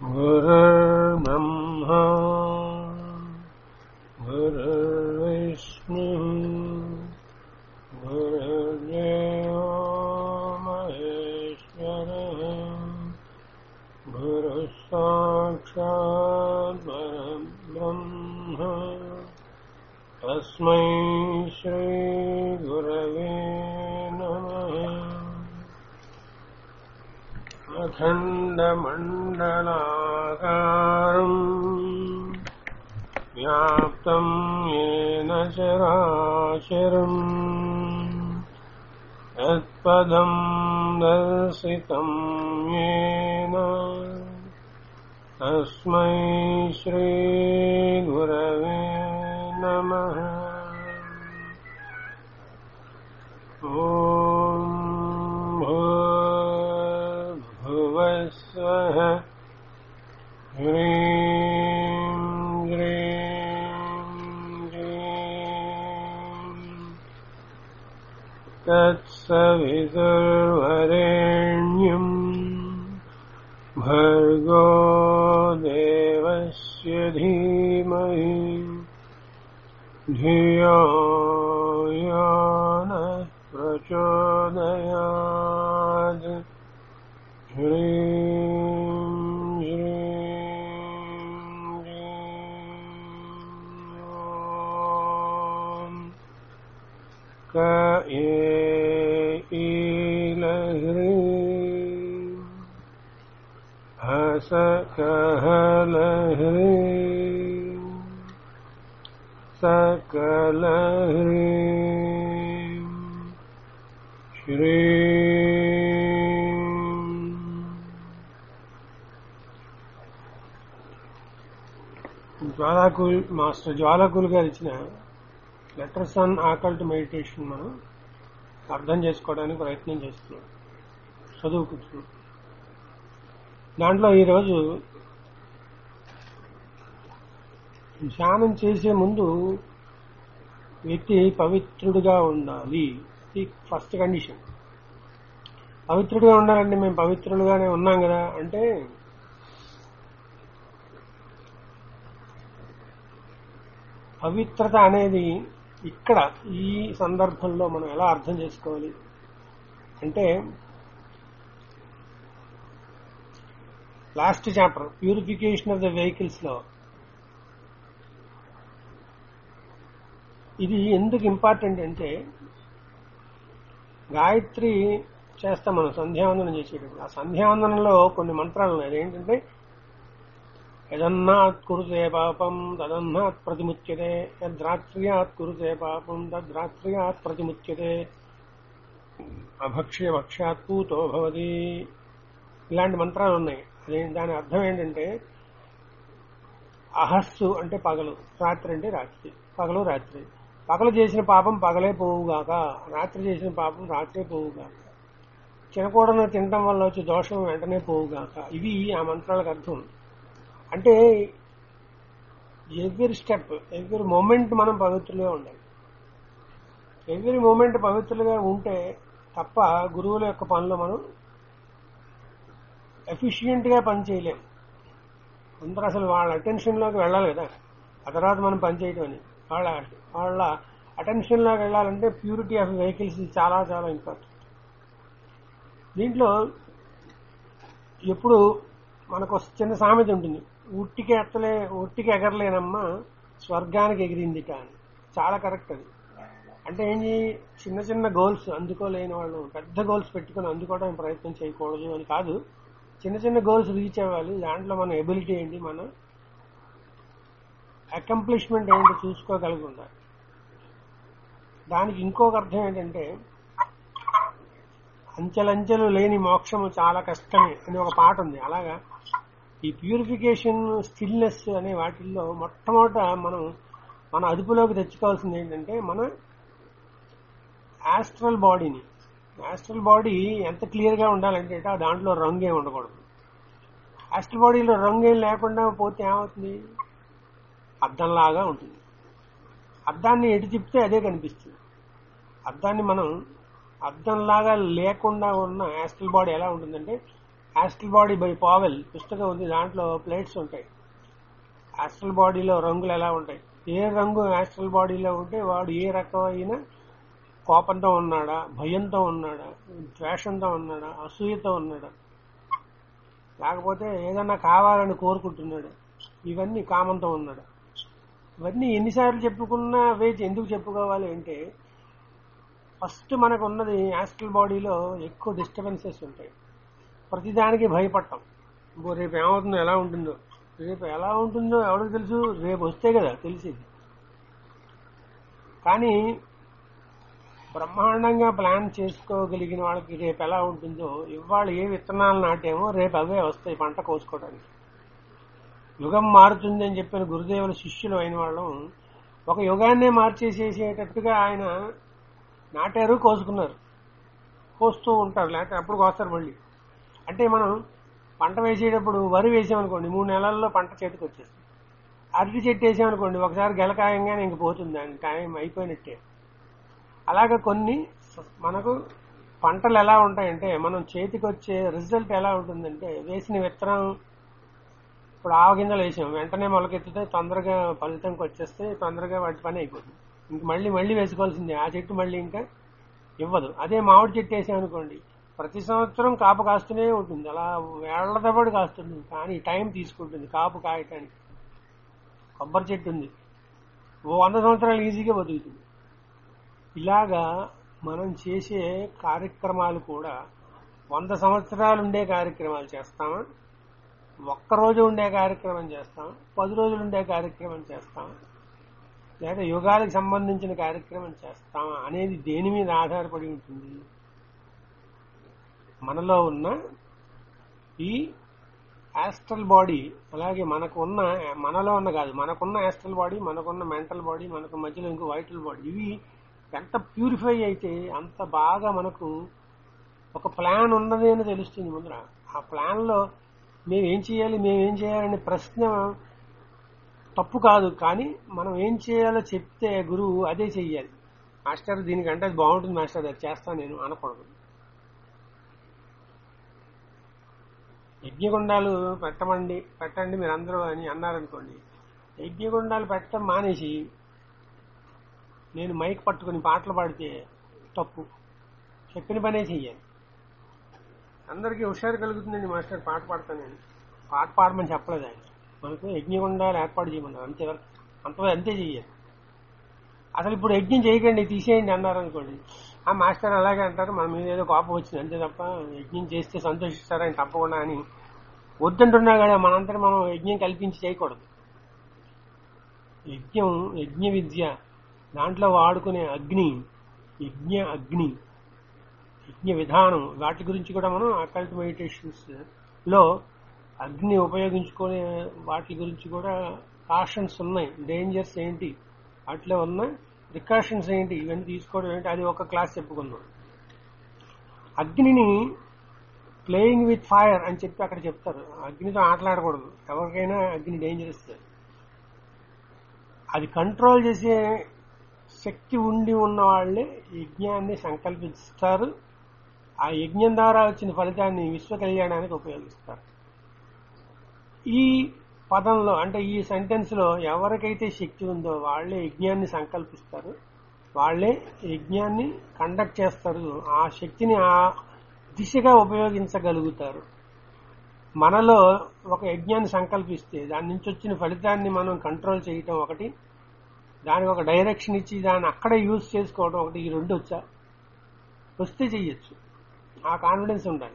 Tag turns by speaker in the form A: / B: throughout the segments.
A: गुरुर्ब्रह्मा गुरुर्विष्णुः गुरुर्देवो महेश्वरः गुरुः साक्षात् परब्रह्म तस्मै श्रीगुरवे नमः अखण्डमण्डलाकारम् व्याप्तम् येन चराचरम् यत्पदम् दर्शितम् येन तस्मै श्रीगुरवे नमः ॐ भूर्भुवस्वः ह्रीं ग्रीं ग्रीं तत्सवितुर्वरेण्यम् भर्गो देवस्य धीमहि धियो यो नः प्रचोदयात् ह्रीं श्रीं क्रीं ॐ क ईलह्रीं हसकहलह्रीं सकलह्रीं శ్రీ జ్వాలాకుల్ మాస్టర్ జ్వాలాకుల్ గారు ఇచ్చిన లెటర్స్ ఆన్ ఆకల్ట్ మెడిటేషన్ మనం అర్థం చేసుకోవడానికి ప్రయత్నం చేస్తున్నాం చదువుకుంటున్నాం దాంట్లో ఈరోజు ధ్యానం చేసే ముందు వ్యక్తి పవిత్రుడిగా ఉండాలి ఇది ఫస్ట్ కండిషన్ పవిత్రుడిగా ఉండాలంటే మేము పవిత్రులుగానే ఉన్నాం కదా అంటే పవిత్రత అనేది ఇక్కడ ఈ సందర్భంలో మనం ఎలా అర్థం చేసుకోవాలి అంటే last chapter purification of the vehicles లో ఇది ఎందుకు ఇంపార్టెంట్ అంటే గాయత్రి చేస్తాం మనం సంధ్యావందనం చేసేటప్పుడు ఆ సంధ్యావందనంలో కొన్ని మంత్రాలు ఉన్నాయి అదేంటంటే యదన్నాత్ కురుతే పాపం తదన్నాత్ ప్రతిముచ్యతే యద్రాత్ర్యాత్ కురుతే పాపం తద్రాత్ర్యాత్ ప్రతిముచ్యతే అభక్ష్య భక్ష్యాత్ పూతో భవతి ఇలాంటి మంత్రాలు ఉన్నాయి అదే దాని అర్థం ఏంటంటే అహస్సు అంటే పగలు రాత్రి అంటే రాత్రి పగలు రాత్రి పగలు చేసిన పాపం పగలే పోవుగాక రాత్రి చేసిన పాపం రాత్రే పోవుగాక తినకూడని తినటం వల్ల వచ్చే దోషం వెంటనే పోవుగాక ఇవి ఆ మంత్రాలకు అర్థం అంటే ఎవ్రీ స్టెప్ ఎవ్రీ మూమెంట్ మనం పవిత్రులుగా ఉండాలి ఎవ్రీ మూమెంట్ పవిత్రులుగా ఉంటే తప్ప గురువుల యొక్క పనులు మనం ఎఫిషియెంట్ గా పని చేయలేం అందరూ అసలు వాళ్ళ అటెన్షన్ లోకి వెళ్ళాలి కదా ఆ తర్వాత మనం పని చేయటం అని వాళ్ళ వాళ్ళ అటెన్షన్ లోకి వెళ్ళాలంటే ప్యూరిటీ ఆఫ్ వెహికల్స్ చాలా చాలా ఇంపార్టెంట్ దీంట్లో ఎప్పుడు మనకు ఒక చిన్న సామెత ఉంటుంది ఉట్టికి ఎత్తలే ఉట్టికి ఎగరలేనమ్మా స్వర్గానికి ఎగిరిందిట అని చాలా కరెక్ట్ అది అంటే ఏంటి చిన్న చిన్న గోల్స్ అందుకోలేని వాళ్ళు పెద్ద గోల్స్ పెట్టుకుని అందుకోవడానికి ప్రయత్నం చేయకూడదు అని కాదు చిన్న చిన్న గోల్స్ రీచ్ అవ్వాలి దాంట్లో మన ఎబిలిటీ ఏంటి మన అకంప్లిష్మెంట్ ఏంటి చూసుకోగలిగి ఉండాలి దానికి ఇంకొక అర్థం ఏంటంటే అంచెలంచెలు లేని మోక్షము చాలా కష్టమే అని ఒక పాట ఉంది అలాగా ఈ ప్యూరిఫికేషన్ స్టిల్నెస్ అనే వాటిల్లో మొట్టమొదట మనం మన అదుపులోకి తెచ్చుకోవాల్సింది ఏంటంటే మన ఆస్ట్రల్ బాడీని ఆస్ట్రల్ బాడీ ఎంత క్లియర్ గా ఉండాలంటే దాంట్లో రంగు ఏమి ఉండకూడదు ఆస్ట్రల్ బాడీలో రంగు ఏం లేకుండా పోతే ఏమవుతుంది అద్దంలాగా ఉంటుంది అద్దాన్ని ఎటు తిప్పితే అదే కనిపిస్తుంది అద్దాన్ని మనం అద్దంలాగా లేకుండా ఉన్న యాస్ట్రల్ బాడీ ఎలా ఉంటుందంటే యాస్ట్రల్ బాడీ బై పావెల్ పుస్తకం ఉంది దాంట్లో ప్లేట్స్ ఉంటాయి యాస్ట్రల్ బాడీలో రంగులు ఎలా ఉంటాయి ఏ రంగు యాస్ట్రల్ బాడీలో ఉంటే వాడు ఏ రకమైన కోపంతో ఉన్నాడా భయంతో ఉన్నాడా ద్వేషంతో ఉన్నాడా అసూయతో ఉన్నాడా లేకపోతే ఏదన్నా కావాలని కోరుకుంటున్నాడు ఇవన్నీ కామంతో ఉన్నాడు ఇవన్నీ ఎన్నిసార్లు చెప్పుకున్నా వేచి ఎందుకు చెప్పుకోవాలి అంటే ఫస్ట్ మనకు ఉన్నది యాస్ట్రల్ బాడీలో ఎక్కువ డిస్టర్బెన్సెస్ ఉంటాయి ప్రతిదానికి భయపడటం ఇంకో రేపు ఏమవుతుందో ఎలా ఉంటుందో రేపు ఎలా ఉంటుందో ఎవరికి తెలుసు రేపు వస్తే కదా తెలిసేది కానీ బ్రహ్మాండంగా ప్లాన్ చేసుకోగలిగిన వాళ్ళకి రేపు ఎలా ఉంటుందో ఇవాళ ఏ విత్తనాలు నాటేమో రేపు అవే వస్తాయి పంట కోసుకోవడానికి యుగం మారుతుంది అని చెప్పిన గురుదేవుల శిష్యులు అయిన వాళ్ళం ఒక యుగాన్నే మార్చేసేసేటట్టుగా ఆయన నాటారు కోసుకున్నారు కోస్తూ ఉంటారు లేకపోతే అప్పుడు కోస్తారు మళ్ళీ అంటే మనం పంట వేసేటప్పుడు వరి వేసామనుకోండి మూడు నెలల్లో పంట చేతికి వచ్చేస్తుంది అరటి చెట్టు వేసామనుకోండి ఒకసారి గెలకాయంగానే ఇంక పోతుంది దాని టైం అయిపోయినట్టే అలాగే కొన్ని స- మనకు పంటలు ఎలా ఉంటాయంటే మనం చేతికి వచ్చే రిజల్ట్ ఎలా ఉంటుందంటే వేసిన విత్తనం ఇప్పుడు ఆవ గింజలు వేసాం వెంటనే మొలకెత్తితే తొందరగా ఫలితంకి వచ్చేస్తే తొందరగా వాటి పని అయిపోతుంది ఇంక మళ్ళీ మళ్ళీ వేసుకోవాల్సిందే ఆ చెట్టు మళ్ళీ ఇంకా ఇవ్వదు అదే మామిడి చెట్టు వేసామనుకోండి ప్రతి సంవత్సరం కాపు కాస్తూనే ఉంటుంది అలా వేళ్ల తప్పటి కాస్తుంది కానీ టైం తీసుకుంటుంది కాపు కాయటానికి కొబ్బరి చెట్టు ఉంది ఓ వంద సంవత్సరాలు ఈజీగా బతుకుతుంది ఇలాగా మనం చేసే కార్యక్రమాలు కూడా వంద సంవత్సరాలు ఉండే కార్యక్రమాలు చేస్తామా ఒక్క రోజు ఉండే కార్యక్రమం చేస్తాం పది రోజులు ఉండే కార్యక్రమం చేస్తాం లేదా యుగాలకు సంబంధించిన కార్యక్రమం చేస్తామా అనేది దేని మీద ఆధారపడి ఉంటుంది మనలో ఉన్న ఈ యాస్ట్రల్ బాడీ అలాగే మనకు ఉన్న మనలో ఉన్న కాదు మనకున్న యాస్ట్రల్ బాడీ మనకున్న మెంటల్ బాడీ మనకు మధ్యలో ఇంకో వైటల్ బాడీ ఇవి ఎంత ప్యూరిఫై అయితే అంత బాగా మనకు ఒక ప్లాన్ ఉన్నది అని తెలుస్తుంది ముందర ఆ ప్లాన్ లో మేము ఏం చేయాలి మేము ఏం చేయాలనే ప్రశ్న తప్పు కాదు కానీ మనం ఏం చేయాలో చెప్తే గురువు అదే చెయ్యాలి మాస్టర్ దీనికంటే అది బాగుంటుంది మాస్టర్ అది చేస్తాను నేను అనకూడదు యజ్ఞగుండాలు పెట్టమండి పెట్టండి మీరు అందరూ అని అన్నారనుకోండి యజ్ఞగుండాలు పెట్టడం మానేసి నేను మైక్ పట్టుకుని పాటలు పాడితే తప్పు చెప్పిన పనే చెయ్యాలి అందరికీ హుషారు కలుగుతుందండి మాస్టర్ పాట పాడతాను నేను పాట పాడమని చెప్పలేదు ఆయన మనకు యజ్ఞగుండాలు ఏర్పాటు చేయమన్నారు అంతే అంత అంతే చెయ్యాలి అసలు ఇప్పుడు యజ్ఞం చేయకండి తీసేయండి అన్నారు అనుకోండి ఆ మాస్టర్ అలాగే అంటారు మన మీద ఏదో కోపం వచ్చింది అంతే తప్ప యజ్ఞం చేస్తే సంతోషిస్తారని తప్పకుండా అని వద్దంటున్నా కదా మనంతరం మనం యజ్ఞం కల్పించి చేయకూడదు యజ్ఞం యజ్ఞ విద్య దాంట్లో వాడుకునే అగ్ని యజ్ఞ అగ్ని యజ్ఞ విధానం వాటి గురించి కూడా మనం అకల్ట్ మెడిటేషన్స్ లో అగ్ని ఉపయోగించుకునే వాటి గురించి కూడా కాషన్స్ ఉన్నాయి డేంజర్స్ ఏంటి వాటిలో ఉన్న ప్రికాషన్స్ ఏంటి ఇవన్నీ తీసుకోవడం ఏంటి అది ఒక క్లాస్ చెప్పుకుందాం అగ్నిని ప్లేయింగ్ విత్ ఫైర్ అని చెప్పి అక్కడ చెప్తారు అగ్నితో ఆటలాడకూడదు ఎవరికైనా అగ్ని డేంజరస్ అది కంట్రోల్ చేసే శక్తి ఉండి ఉన్న వాళ్ళే యజ్ఞాన్ని సంకల్పిస్తారు ఆ యజ్ఞం ద్వారా వచ్చిన ఫలితాన్ని విశ్వ కళ్యాణానికి ఉపయోగిస్తారు ఈ పదంలో అంటే ఈ సెంటెన్స్ లో ఎవరికైతే శక్తి ఉందో వాళ్ళే యజ్ఞాన్ని సంకల్పిస్తారు వాళ్ళే యజ్ఞాన్ని కండక్ట్ చేస్తారు ఆ శక్తిని ఆ దిశగా ఉపయోగించగలుగుతారు మనలో ఒక యజ్ఞాన్ని సంకల్పిస్తే దాని నుంచి వచ్చిన ఫలితాన్ని మనం కంట్రోల్ చేయటం ఒకటి దానికి ఒక డైరెక్షన్ ఇచ్చి దాన్ని అక్కడే యూజ్ చేసుకోవడం ఒకటి ఈ రెండు వచ్చా వస్తే చెయ్యొచ్చు ఆ కాన్ఫిడెన్స్ ఉండాలి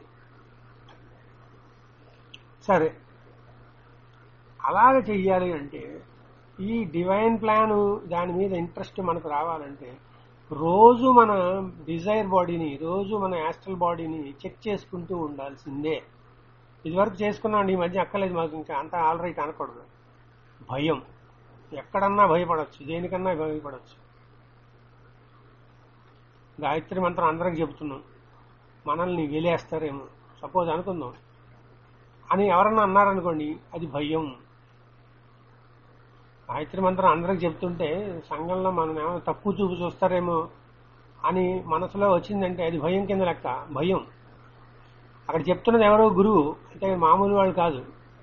A: సరే అలాగ చెయ్యాలి అంటే ఈ డివైన్ ప్లాన్ దాని మీద ఇంట్రెస్ట్ మనకు రావాలంటే రోజు మన డిజైర్ బాడీని రోజు మన యాస్ట్రల్ బాడీని చెక్ చేసుకుంటూ ఉండాల్సిందే ఇదివరకు చేసుకున్నాం ఈ మధ్య అక్కలేదు మాకు ఇంకా అంత ఆల్ రైట్ అనకూడదు భయం ఎక్కడన్నా భయపడవచ్చు దేనికన్నా భయపడవచ్చు గాయత్రి మంత్రం అందరికి చెబుతున్నాం మనల్ని వెలేస్తారేమో సపోజ్ అనుకుందాం అని ఎవరన్నా అన్నారనుకోండి అది భయం గాయత్రి మంత్రం అందరికి చెప్తుంటే సంఘంలో మనం ఏమైనా తక్కువ చూపు చూస్తారేమో అని మనసులో వచ్చిందంటే అది భయం కింద లెక్క భయం అక్కడ చెప్తున్నది ఎవరో గురువు అంటే మామూలు వాళ్ళు కాదు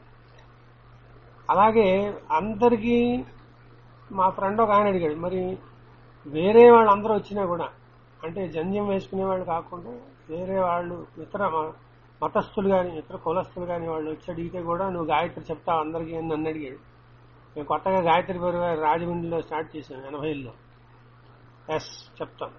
A: అలాగే అందరికీ మా ఫ్రెండ్ ఒక ఆయన అడిగాడు మరి వేరే వాళ్ళు అందరూ వచ్చినా కూడా అంటే జంధ్యం వేసుకునే వాళ్ళు కాకుండా వేరే వాళ్ళు ఇతర మ- మతస్థులు కానీ ఇతర కులస్తులు కానీ వాళ్ళు వచ్చి అడిగితే కూడా నువ్వు గాయత్రి చెప్తావు అందరికీ అని నన్ను అడిగాడు మేము కొత్తగా గాయత్రి పరివార్ రాజమండ్రిలో స్టార్ట్ చేశాం ఎనభైలో ఎస్ చెప్తాను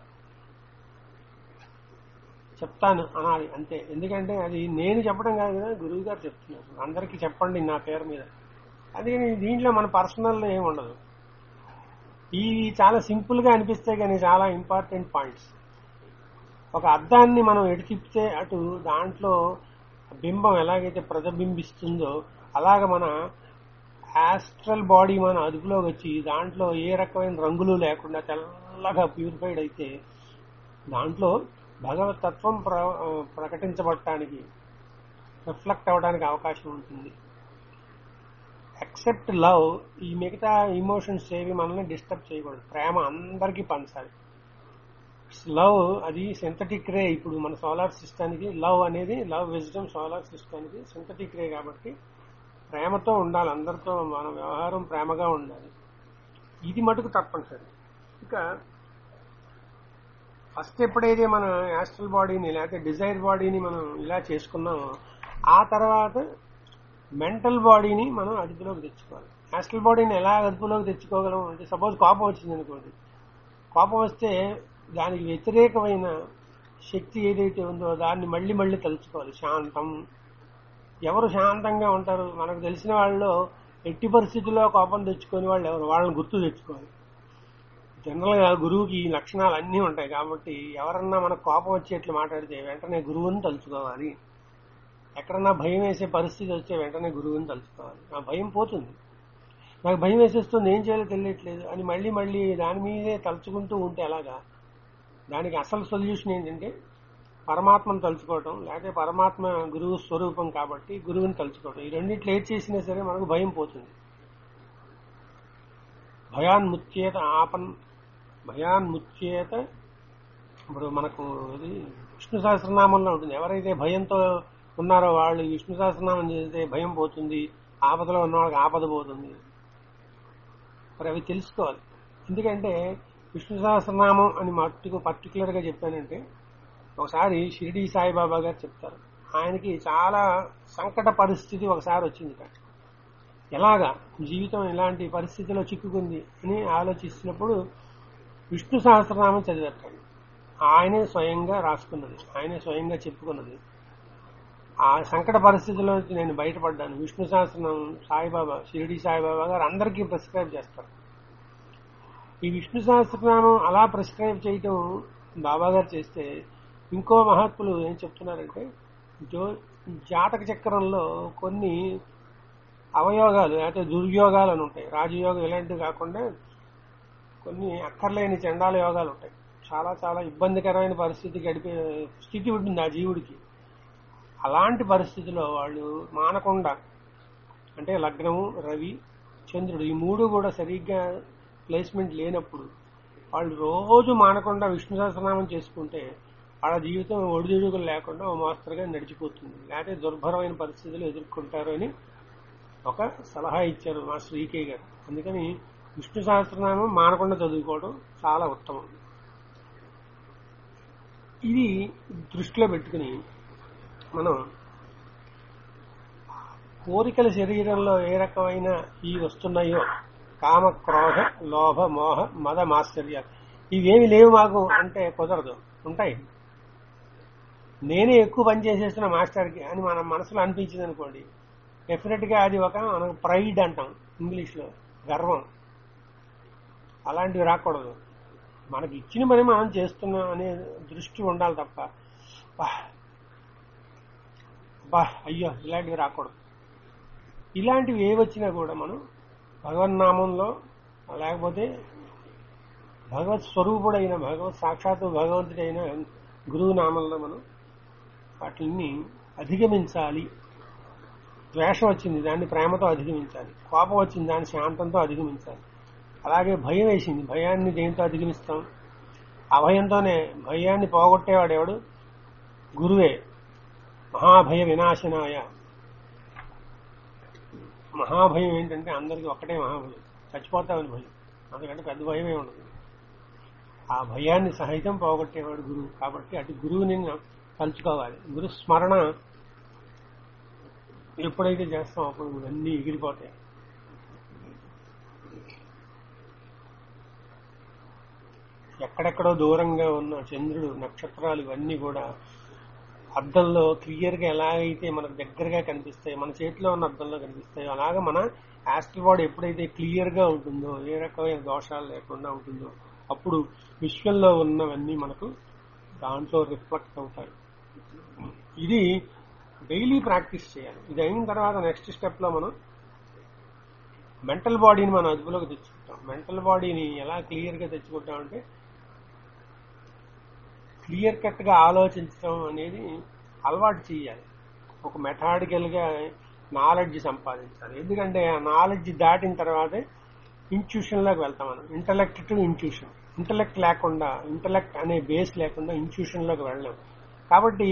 A: చెప్తాను అనాలి అంతే ఎందుకంటే అది నేను చెప్పడం కాదు కదా గురువు గారు చెప్తున్నారు అందరికీ చెప్పండి నా పేరు మీద అందుకని దీంట్లో మన పర్సనల్ ఏమి ఉండదు ఇవి చాలా సింపుల్ గా అనిపిస్తాయి కానీ చాలా ఇంపార్టెంట్ పాయింట్స్ ఒక అద్దాన్ని మనం ఎటు తిప్పితే అటు దాంట్లో బింబం ఎలాగైతే ప్రతిబింబిస్తుందో అలాగ మన ఆస్ట్రల్ బాడీ మన అదుపులోకి వచ్చి దాంట్లో ఏ రకమైన రంగులు లేకుండా తెల్లగా ప్యూరిఫైడ్ అయితే దాంట్లో భగవత్ తత్వం ప్ర ప్రకటించబడటానికి రిఫ్లెక్ట్ అవ్వడానికి అవకాశం ఉంటుంది ఎక్సెప్ట్ లవ్ ఈ మిగతా ఇమోషన్స్ ఏవి మనల్ని డిస్టర్బ్ చేయకూడదు ప్రేమ అందరికీ పంచాలి లవ్ అది సింథటిక్ రే ఇప్పుడు మన సోలార్ సిస్టానికి లవ్ అనేది లవ్ విజ్డమ్ సోలార్ సిస్టానికి సింథటిక్ రే కాబట్టి ప్రేమతో ఉండాలి అందరితో మన వ్యవహారం ప్రేమగా ఉండాలి ఇది మటుకు తప్పనిసరి ఇక ఫస్ట్ ఎప్పుడైతే మనం యాస్ట్రల్ బాడీని లేకపోతే డిజైర్ బాడీని మనం ఇలా చేసుకున్నామో ఆ తర్వాత మెంటల్ బాడీని మనం అదుపులోకి తెచ్చుకోవాలి యాస్ట్రల్ బాడీని ఎలా అదుపులోకి తెచ్చుకోగలం అంటే సపోజ్ కోపం వచ్చింది అనుకోండి కోపం వస్తే దానికి వ్యతిరేకమైన శక్తి ఏదైతే ఉందో దాన్ని మళ్ళీ మళ్ళీ తలుచుకోవాలి శాంతం ఎవరు శాంతంగా ఉంటారు మనకు తెలిసిన వాళ్ళలో ఎట్టి పరిస్థితుల్లో కోపం తెచ్చుకొని వాళ్ళు ఎవరు వాళ్ళని గుర్తు తెచ్చుకోవాలి జనరల్ గా గురువుకి ఈ లక్షణాలు అన్నీ ఉంటాయి కాబట్టి ఎవరన్నా మనకు కోపం వచ్చేట్లు మాట్లాడితే వెంటనే గురువుని తలుచుకోవాలి ఎక్కడన్నా భయం వేసే పరిస్థితి వచ్చే వెంటనే గురువుని తలుచుకోవాలి ఆ భయం పోతుంది నాకు భయం వేసేస్తుంది ఏం చేయాలో తెలియట్లేదు అని మళ్ళీ మళ్ళీ దాని మీదే తలుచుకుంటూ ఉంటే ఎలాగా దానికి అసలు సొల్యూషన్ ఏంటంటే పరమాత్మను తలుచుకోవటం లేకపోతే పరమాత్మ గురువు స్వరూపం కాబట్టి గురువుని తలుచుకోవటం ఈ రెండిట్లో ఏది చేసినా సరే మనకు భయం పోతుంది భయాన్ముచ్చేత ఆపన్ భయాన్ముచ్చేత ఇప్పుడు మనకు ఇది విష్ణు సహస్రనామంలో ఉంటుంది ఎవరైతే భయంతో ఉన్నారో వాళ్ళు ఈ విష్ణు సహస్రనామం చేస్తే భయం పోతుంది ఆపదలో ఉన్న వాళ్ళకి ఆపద పోతుంది మరి అవి తెలుసుకోవాలి ఎందుకంటే విష్ణు సహస్రనామం అని మట్టుకు పర్టికులర్ గా చెప్పానంటే ఒకసారి షిరిడి సాయిబాబా గారు చెప్తారు ఆయనకి చాలా సంకట పరిస్థితి ఒకసారి వచ్చింది ఎలాగా జీవితం ఇలాంటి పరిస్థితిలో చిక్కుకుంది అని ఆలోచిస్తున్నప్పుడు విష్ణు సహస్రనామం చదివేస్తాడు ఆయనే స్వయంగా రాసుకున్నది ఆయనే స్వయంగా చెప్పుకున్నది ఆ సంకట పరిస్థితిలో నుంచి నేను బయటపడ్డాను విష్ణు సహస్రనామం సాయిబాబా షిరిడి సాయిబాబా గారు అందరికీ ప్రిస్క్రైబ్ చేస్తారు ఈ విష్ణు సహస్రనామం అలా ప్రిస్క్రైబ్ చేయటం బాబా గారు చేస్తే ఇంకో మహాత్ములు ఏం చెప్తున్నారంటే జో జాతక చక్రంలో కొన్ని అవయోగాలు లేకపోతే దుర్యోగాలు అని ఉంటాయి రాజయోగం ఇలాంటివి కాకుండా కొన్ని అక్కర్లేని చండాల యోగాలు ఉంటాయి చాలా చాలా ఇబ్బందికరమైన పరిస్థితి గడిపే స్థితి ఉంటుంది ఆ జీవుడికి అలాంటి పరిస్థితిలో వాళ్ళు మానకుండా అంటే లగ్నము రవి చంద్రుడు ఈ మూడు కూడా సరిగ్గా ప్లేస్మెంట్ లేనప్పుడు వాళ్ళు రోజు మానకుండా విష్ణు సహస్రనామం చేసుకుంటే వాళ్ళ జీవితం ఒడిదుడుకులు లేకుండా ఓ మోస్తరుగా నడిచిపోతుంది లేకపోతే దుర్భరమైన పరిస్థితులు ఎదుర్కొంటారు అని ఒక సలహా ఇచ్చారు మా శ్రీకే గారు అందుకని విష్ణు సహస్రనామం మానకుండా చదువుకోవడం చాలా ఉత్తమం ఇది దృష్టిలో పెట్టుకుని మనం కోరికల శరీరంలో ఏ రకమైన ఈ వస్తున్నాయో కామ క్రోధ లోభ మోహ మద మాశ్చర్యాలు ఇవేమి లేవు మాకు అంటే కుదరదు ఉంటాయి నేనే ఎక్కువ పని చేసేస్తున్న మాస్టర్కి అని మన మనసులో అనిపించింది అనుకోండి డెఫినెట్ గా అది ఒక మనం ప్రైడ్ అంటాం ఇంగ్లీష్ లో గర్వం అలాంటివి రాకూడదు మనకి ఇచ్చిన పని మనం చేస్తున్నాం అనే దృష్టి ఉండాలి తప్ప బా బా అయ్యో ఇలాంటివి రాకూడదు ఇలాంటివి ఏ వచ్చినా కూడా మనం భగవన్నామంలో లేకపోతే భగవత్ స్వరూపుడైన భగవత్ సాక్షాత్తు భగవంతుడైన గురువు నామంలో మనం వాటిని అధిగమించాలి ద్వేషం వచ్చింది దాన్ని ప్రేమతో అధిగమించాలి కోపం వచ్చింది దాన్ని శాంతంతో అధిగమించాలి అలాగే భయం వేసింది భయాన్ని దేంతో అధిగమిస్తాం ఆ భయంతోనే భయాన్ని పోగొట్టేవాడు ఎవడు గురువే మహాభయ వినాశనాయ మహాభయం ఏంటంటే అందరికీ ఒక్కటే మహాభయం చచ్చిపోతామని భయం అందుకంటే పెద్ద భయమే ఉండదు ఆ భయాన్ని సహితం పోగొట్టేవాడు గురువు కాబట్టి అటు గురువుని కలుసుకోవాలి గురు స్మరణ ఎప్పుడైతే చేస్తాం అప్పుడు ఇవన్నీ ఎగిరిపోతాయి ఎక్కడెక్కడో దూరంగా ఉన్న చంద్రుడు నక్షత్రాలు ఇవన్నీ కూడా అద్దంలో క్లియర్ గా ఎలాగైతే మనకు దగ్గరగా కనిపిస్తాయి మన చేతిలో ఉన్న అద్దంలో కనిపిస్తాయో అలాగా మన యాస్ట్రల్ బాడీ ఎప్పుడైతే క్లియర్ గా ఉంటుందో ఏ రకమైన దోషాలు లేకుండా ఉంటుందో అప్పుడు విశ్వంలో ఉన్నవన్నీ మనకు దాంట్లో రిఫ్లెక్ట్ అవుతాయి ఇది డైలీ ప్రాక్టీస్ చేయాలి ఇది అయిన తర్వాత నెక్స్ట్ స్టెప్ లో మనం మెంటల్ బాడీని మనం అదుపులోకి తెచ్చుకుంటాం మెంటల్ బాడీని ఎలా క్లియర్ గా తెచ్చుకుంటామంటే క్లియర్ కట్ గా ఆలోచించడం అనేది అలవాటు చేయాలి ఒక మెథాడికల్ గా నాలెడ్జ్ సంపాదించాలి ఎందుకంటే ఆ నాలెడ్జ్ దాటిన తర్వాతే ఇన్స్టిట్యూషన్ లోకి వెళ్తాం మనం ఇంటలెక్ట్ టు ఇన్స్టిట్యూషన్ ఇంటలెక్ట్ లేకుండా ఇంటలెక్ట్ అనే బేస్ లేకుండా ఇన్స్టిట్యూషన్ లోకి వెళ్ళలేం కాబట్టి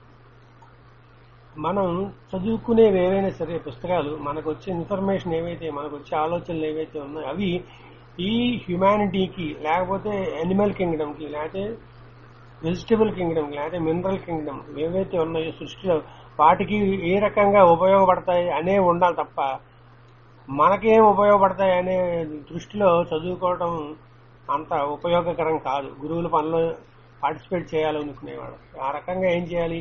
A: మనం చదువుకునేవి ఏవైనా సరే పుస్తకాలు మనకు వచ్చే ఇన్ఫర్మేషన్ ఏవైతే మనకు వచ్చే ఆలోచనలు ఏవైతే ఉన్నాయో అవి ఈ హ్యుమానిటీకి లేకపోతే యానిమల్ కింగ్డమ్ కి లేకపోతే వెజిటబుల్ కింగ్డమ్ లేకపోతే మినరల్ కింగ్డమ్ ఏవైతే ఉన్నాయో సృష్టిలో వాటికి ఏ రకంగా ఉపయోగపడతాయి అనే ఉండాలి తప్ప మనకేం ఉపయోగపడతాయి అనే దృష్టిలో చదువుకోవడం అంత ఉపయోగకరం కాదు గురువుల పనిలో పార్టిసిపేట్ చేయాలనుకునేవాడు ఆ రకంగా ఏం చేయాలి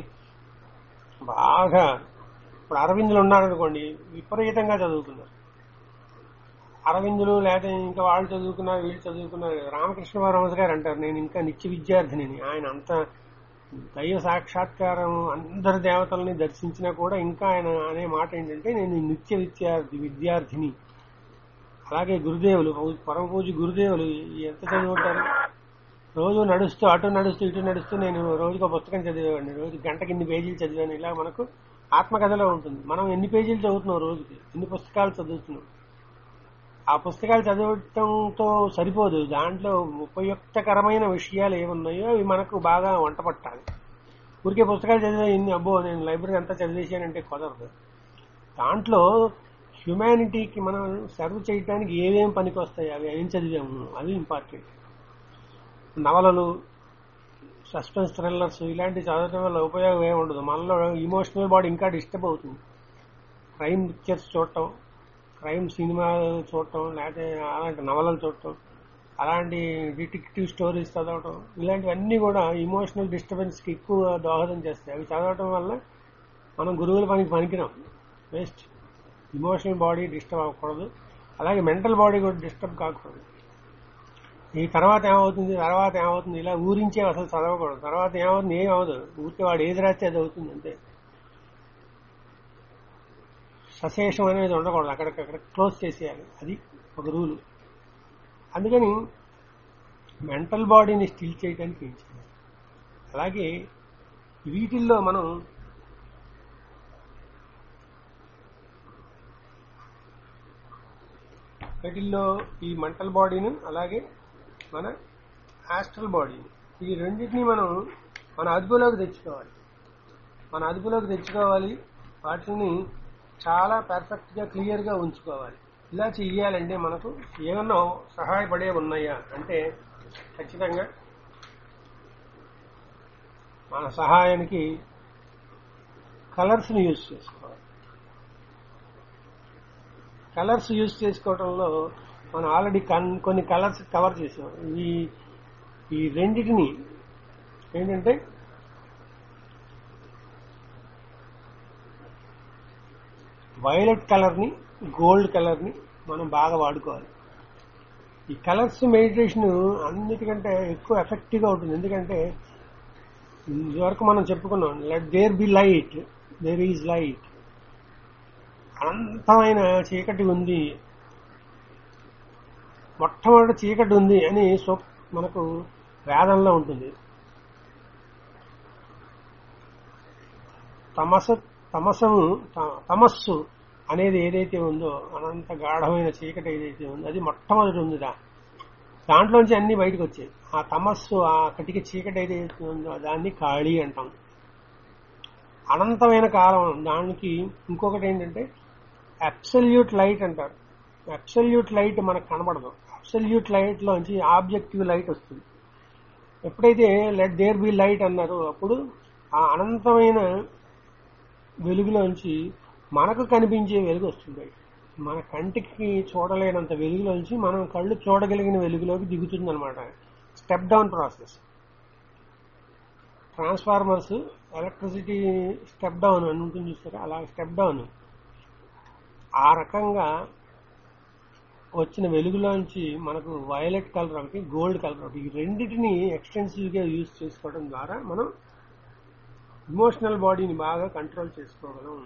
A: బాగా ఇప్పుడు అరవిందులు ఉన్నారనుకోండి విపరీతంగా చదువుకున్నారు అరవిందులు లేదా ఇంకా వాళ్ళు చదువుకున్నారు వీళ్ళు చదువుకున్నారు రామకృష్ణ పరమహంస గారు అంటారు నేను ఇంకా నిత్య విద్యార్థిని ఆయన అంత దైవ సాక్షాత్కారం అందరి దేవతల్ని దర్శించినా కూడా ఇంకా ఆయన అనే మాట ఏంటంటే నేను నిత్య విద్యార్థి విద్యార్థిని అలాగే గురుదేవులు పరమ పూజ గురుదేవులు ఎంత చదువుతారు రోజు నడుస్తూ అటు నడుస్తూ ఇటు నడుస్తూ నేను రోజుకు ఒక పుస్తకం చదివేవాడిని రోజు గంటకి ఇన్ని పేజీలు చదివాను ఇలా మనకు ఆత్మకథలో ఉంటుంది మనం ఎన్ని పేజీలు చదువుతున్నాం రోజుకి ఎన్ని పుస్తకాలు చదువుతున్నాం ఆ పుస్తకాలు చదవటంతో సరిపోదు దాంట్లో ఉపయుక్తకరమైన విషయాలు ఏమున్నాయో అవి మనకు బాగా వంట పట్టాలి ఊరికే పుస్తకాలు చదివే ఇన్ని అబ్బో నేను లైబ్రరీ అంతా చదివేశానంటే కుదరదు దాంట్లో హ్యుమానిటీకి మనం సర్వ్ చేయడానికి ఏమేం పనికి వస్తాయి అవి ఏం చదివాము అవి ఇంపార్టెంట్ నవలలు సస్పెన్స్ థ్రిల్లర్స్ ఇలాంటివి చదవటం వల్ల ఉపయోగం ఏమి ఉండదు మనలో ఇమోషనల్ బాడీ ఇంకా డిస్టర్బ్ అవుతుంది క్రైమ్ పిక్చర్స్ చూడటం క్రైమ్ సినిమాలు చూడటం లేకపోతే అలాంటి నవలలు చూడటం అలాంటి డిటెక్టివ్ స్టోరీస్ చదవటం ఇలాంటివన్నీ కూడా ఇమోషనల్ డిస్టర్బెన్స్ కి ఎక్కువ దోహదం చేస్తాయి అవి చదవటం వల్ల మనం గురువుల పనికి పనికిరాం వేస్ట్ ఇమోషనల్ బాడీ డిస్టర్బ్ అవ్వకూడదు అలాగే మెంటల్ బాడీ కూడా డిస్టర్బ్ కాకూడదు ఈ తర్వాత ఏమవుతుంది తర్వాత ఏమవుతుంది ఇలా ఊరించే అసలు చదవకూడదు తర్వాత ఏమవుతుంది ఏం అవ్వదు ఊరికే వాడు ఏది రాస్తే అది అవుతుంది అంతే సశేషం అనేది ఉండకూడదు అక్కడికక్కడ క్లోజ్ చేసేయాలి అది ఒక రూల్ అందుకని మెంటల్ బాడీని స్టిల్ చేయడానికి ఏం చేయాలి అలాగే వీటిల్లో మనం వీటిల్లో ఈ మెంటల్ బాడీని అలాగే మన ఆస్ట్రల్ బాడీని ఈ రెండింటిని మనం మన అదుపులోకి తెచ్చుకోవాలి మన అదుపులోకి తెచ్చుకోవాలి వాటిని చాలా పర్ఫెక్ట్ గా క్లియర్ గా ఉంచుకోవాలి ఇలా చెయ్యాలంటే మనకు ఏమన్నా సహాయపడే ఉన్నాయా అంటే ఖచ్చితంగా మన సహాయానికి కలర్స్ ని యూజ్ చేసుకోవాలి కలర్స్ యూజ్ చేసుకోవడంలో మనం ఆల్రెడీ కొన్ని కలర్స్ కవర్ చేసాం ఈ ఈ రెండిటిని ఏంటంటే వైలెట్ కలర్ ని గోల్డ్ కలర్ ని మనం బాగా వాడుకోవాలి ఈ కలర్స్ మెడిటేషన్ అన్నిటికంటే ఎక్కువ ఎఫెక్టివ్ గా ఉంటుంది ఎందుకంటే ఇదివరకు మనం చెప్పుకున్నాం let there be light there is light అనంతమైన చీకటి ఉంది మొట్టమొదటి చీకటి ఉంది అని సో మనకు వేదంలో ఉంటుంది తమస తమసము తమస్సు అనేది ఏదైతే ఉందో అనంత గాఢమైన చీకటి ఏదైతే ఉందో అది మొట్టమొదటి ఉంది దా దాంట్లోంచి అన్ని బయటకు వచ్చాయి ఆ తమస్సు ఆ కటిక చీకటి ఏదైతే ఉందో దాన్ని ఖాళీ అంటాం అనంతమైన కాలం దానికి ఇంకొకటి ఏంటంటే అబ్సల్యూట్ లైట్ అంటారు అబ్సల్యూట్ లైట్ మనకు కనబడదు అబ్సల్యూట్ లైట్ లోంచి ఆబ్జెక్టివ్ లైట్ వస్తుంది ఎప్పుడైతే లెట్ దేర్ బి లైట్ అన్నారో అప్పుడు ఆ అనంతమైన వెలుగులోంచి మనకు కనిపించే వెలుగు వస్తుంది మన కంటికి చూడలేనంత వెలుగులోంచి మనం కళ్ళు చూడగలిగిన వెలుగులోకి దిగుతుంది అనమాట step down process transformers electricity step down అని ఉంటుంది చూస్తారా అలా స్టెప్ డౌన్ ఆ రకంగా వచ్చిన వెలుగులోంచి మనకు వైలెట్ కలర్ ఒకటి గోల్డ్ కలర్ ఒకటి ఈ రెండింటిని ఎక్స్టెన్సివ్ గా యూజ్ చేసుకోవడం ద్వారా మనం ఇమోషనల్ బాడీని బాగా కంట్రోల్ చేసుకోగలం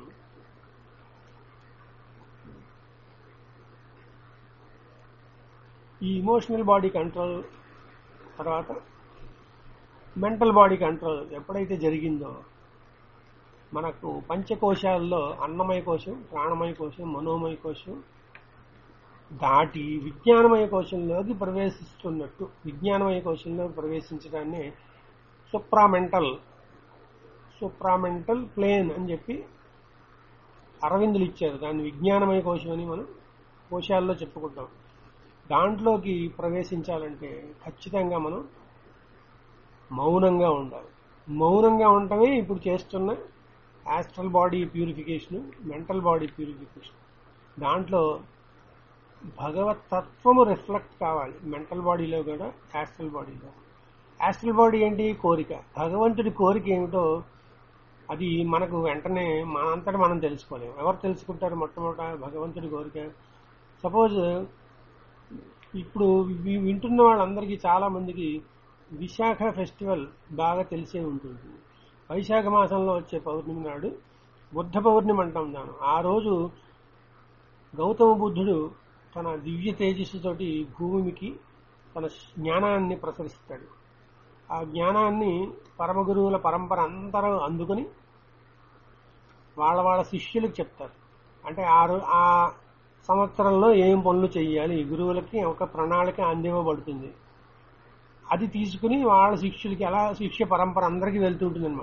A: ఈ ఇమోషనల్ బాడీ కంట్రోల్ తర్వాత మెంటల్ బాడీ కంట్రోల్ ఎప్పుడైతే జరిగిందో మనకు పంచకోశాల్లో అన్నమయ కోశం ప్రాణమయ కోశం మనోమయ కోశం దాటి విజ్ఞానమయ కోశంలోకి ప్రవేశిస్తున్నట్టు విజ్ఞానమయ కోశంలో ప్రవేశించడాన్ని సుప్రామెంటల్ సుప్రామెంటల్ ప్లేన్ అని చెప్పి అరవిందులు ఇచ్చారు దాన్ని విజ్ఞానమయ కోశం అని మనం కోశాల్లో చెప్పుకుంటాం దాంట్లోకి ప్రవేశించాలంటే ఖచ్చితంగా మనం మౌనంగా ఉండాలి మౌనంగా ఉండటమే ఇప్పుడు చేస్తున్న astral body purification mental body purification దాంట్లో భగవత్ తత్వము రిఫ్లెక్ట్ కావాలి మెంటల్ బాడీలో కూడా యాస్ట్రల్ బాడీలో యాస్ట్రల్ బాడీ ఏంటి కోరిక భగవంతుడి కోరిక ఏమిటో అది మనకు వెంటనే మనంతటా మనం తెలుసుకోలేము ఎవరు తెలుసుకుంటారు మొట్టమొదట భగవంతుడి కోరిక సపోజ్ ఇప్పుడు వి- వింటున్న వాళ్ళందరికీ చాలా మందికి విశాఖ ఫెస్టివల్ బాగా తెలిసే ఉంటుంది వైశాఖ మాసంలో వచ్చే పౌర్ణమి నాడు బుద్ధ పౌర్ణమి అంటాం దాను ఆ రోజు గౌతమ బుద్ధుడు తన దివ్య తేజస్సుతోటి భూమికి తన జ్ఞానాన్ని ప్రసరిస్తాడు ఆ జ్ఞానాన్ని పరమ గురువుల పరంపర అందరూ అందుకుని వాళ్ళ వాళ్ళ శిష్యులకు చెప్తారు అంటే ఆ రో- ఆ సంవత్సరంలో ఏం పనులు చేయాలి గురువులకి ఒక ప్రణాళిక అందివ్వబడుతుంది అది తీసుకుని వాళ్ళ శిష్యులకి ఎలా శిష్య పరంపర అందరికీ వెళ్తుంటుంది అనమాట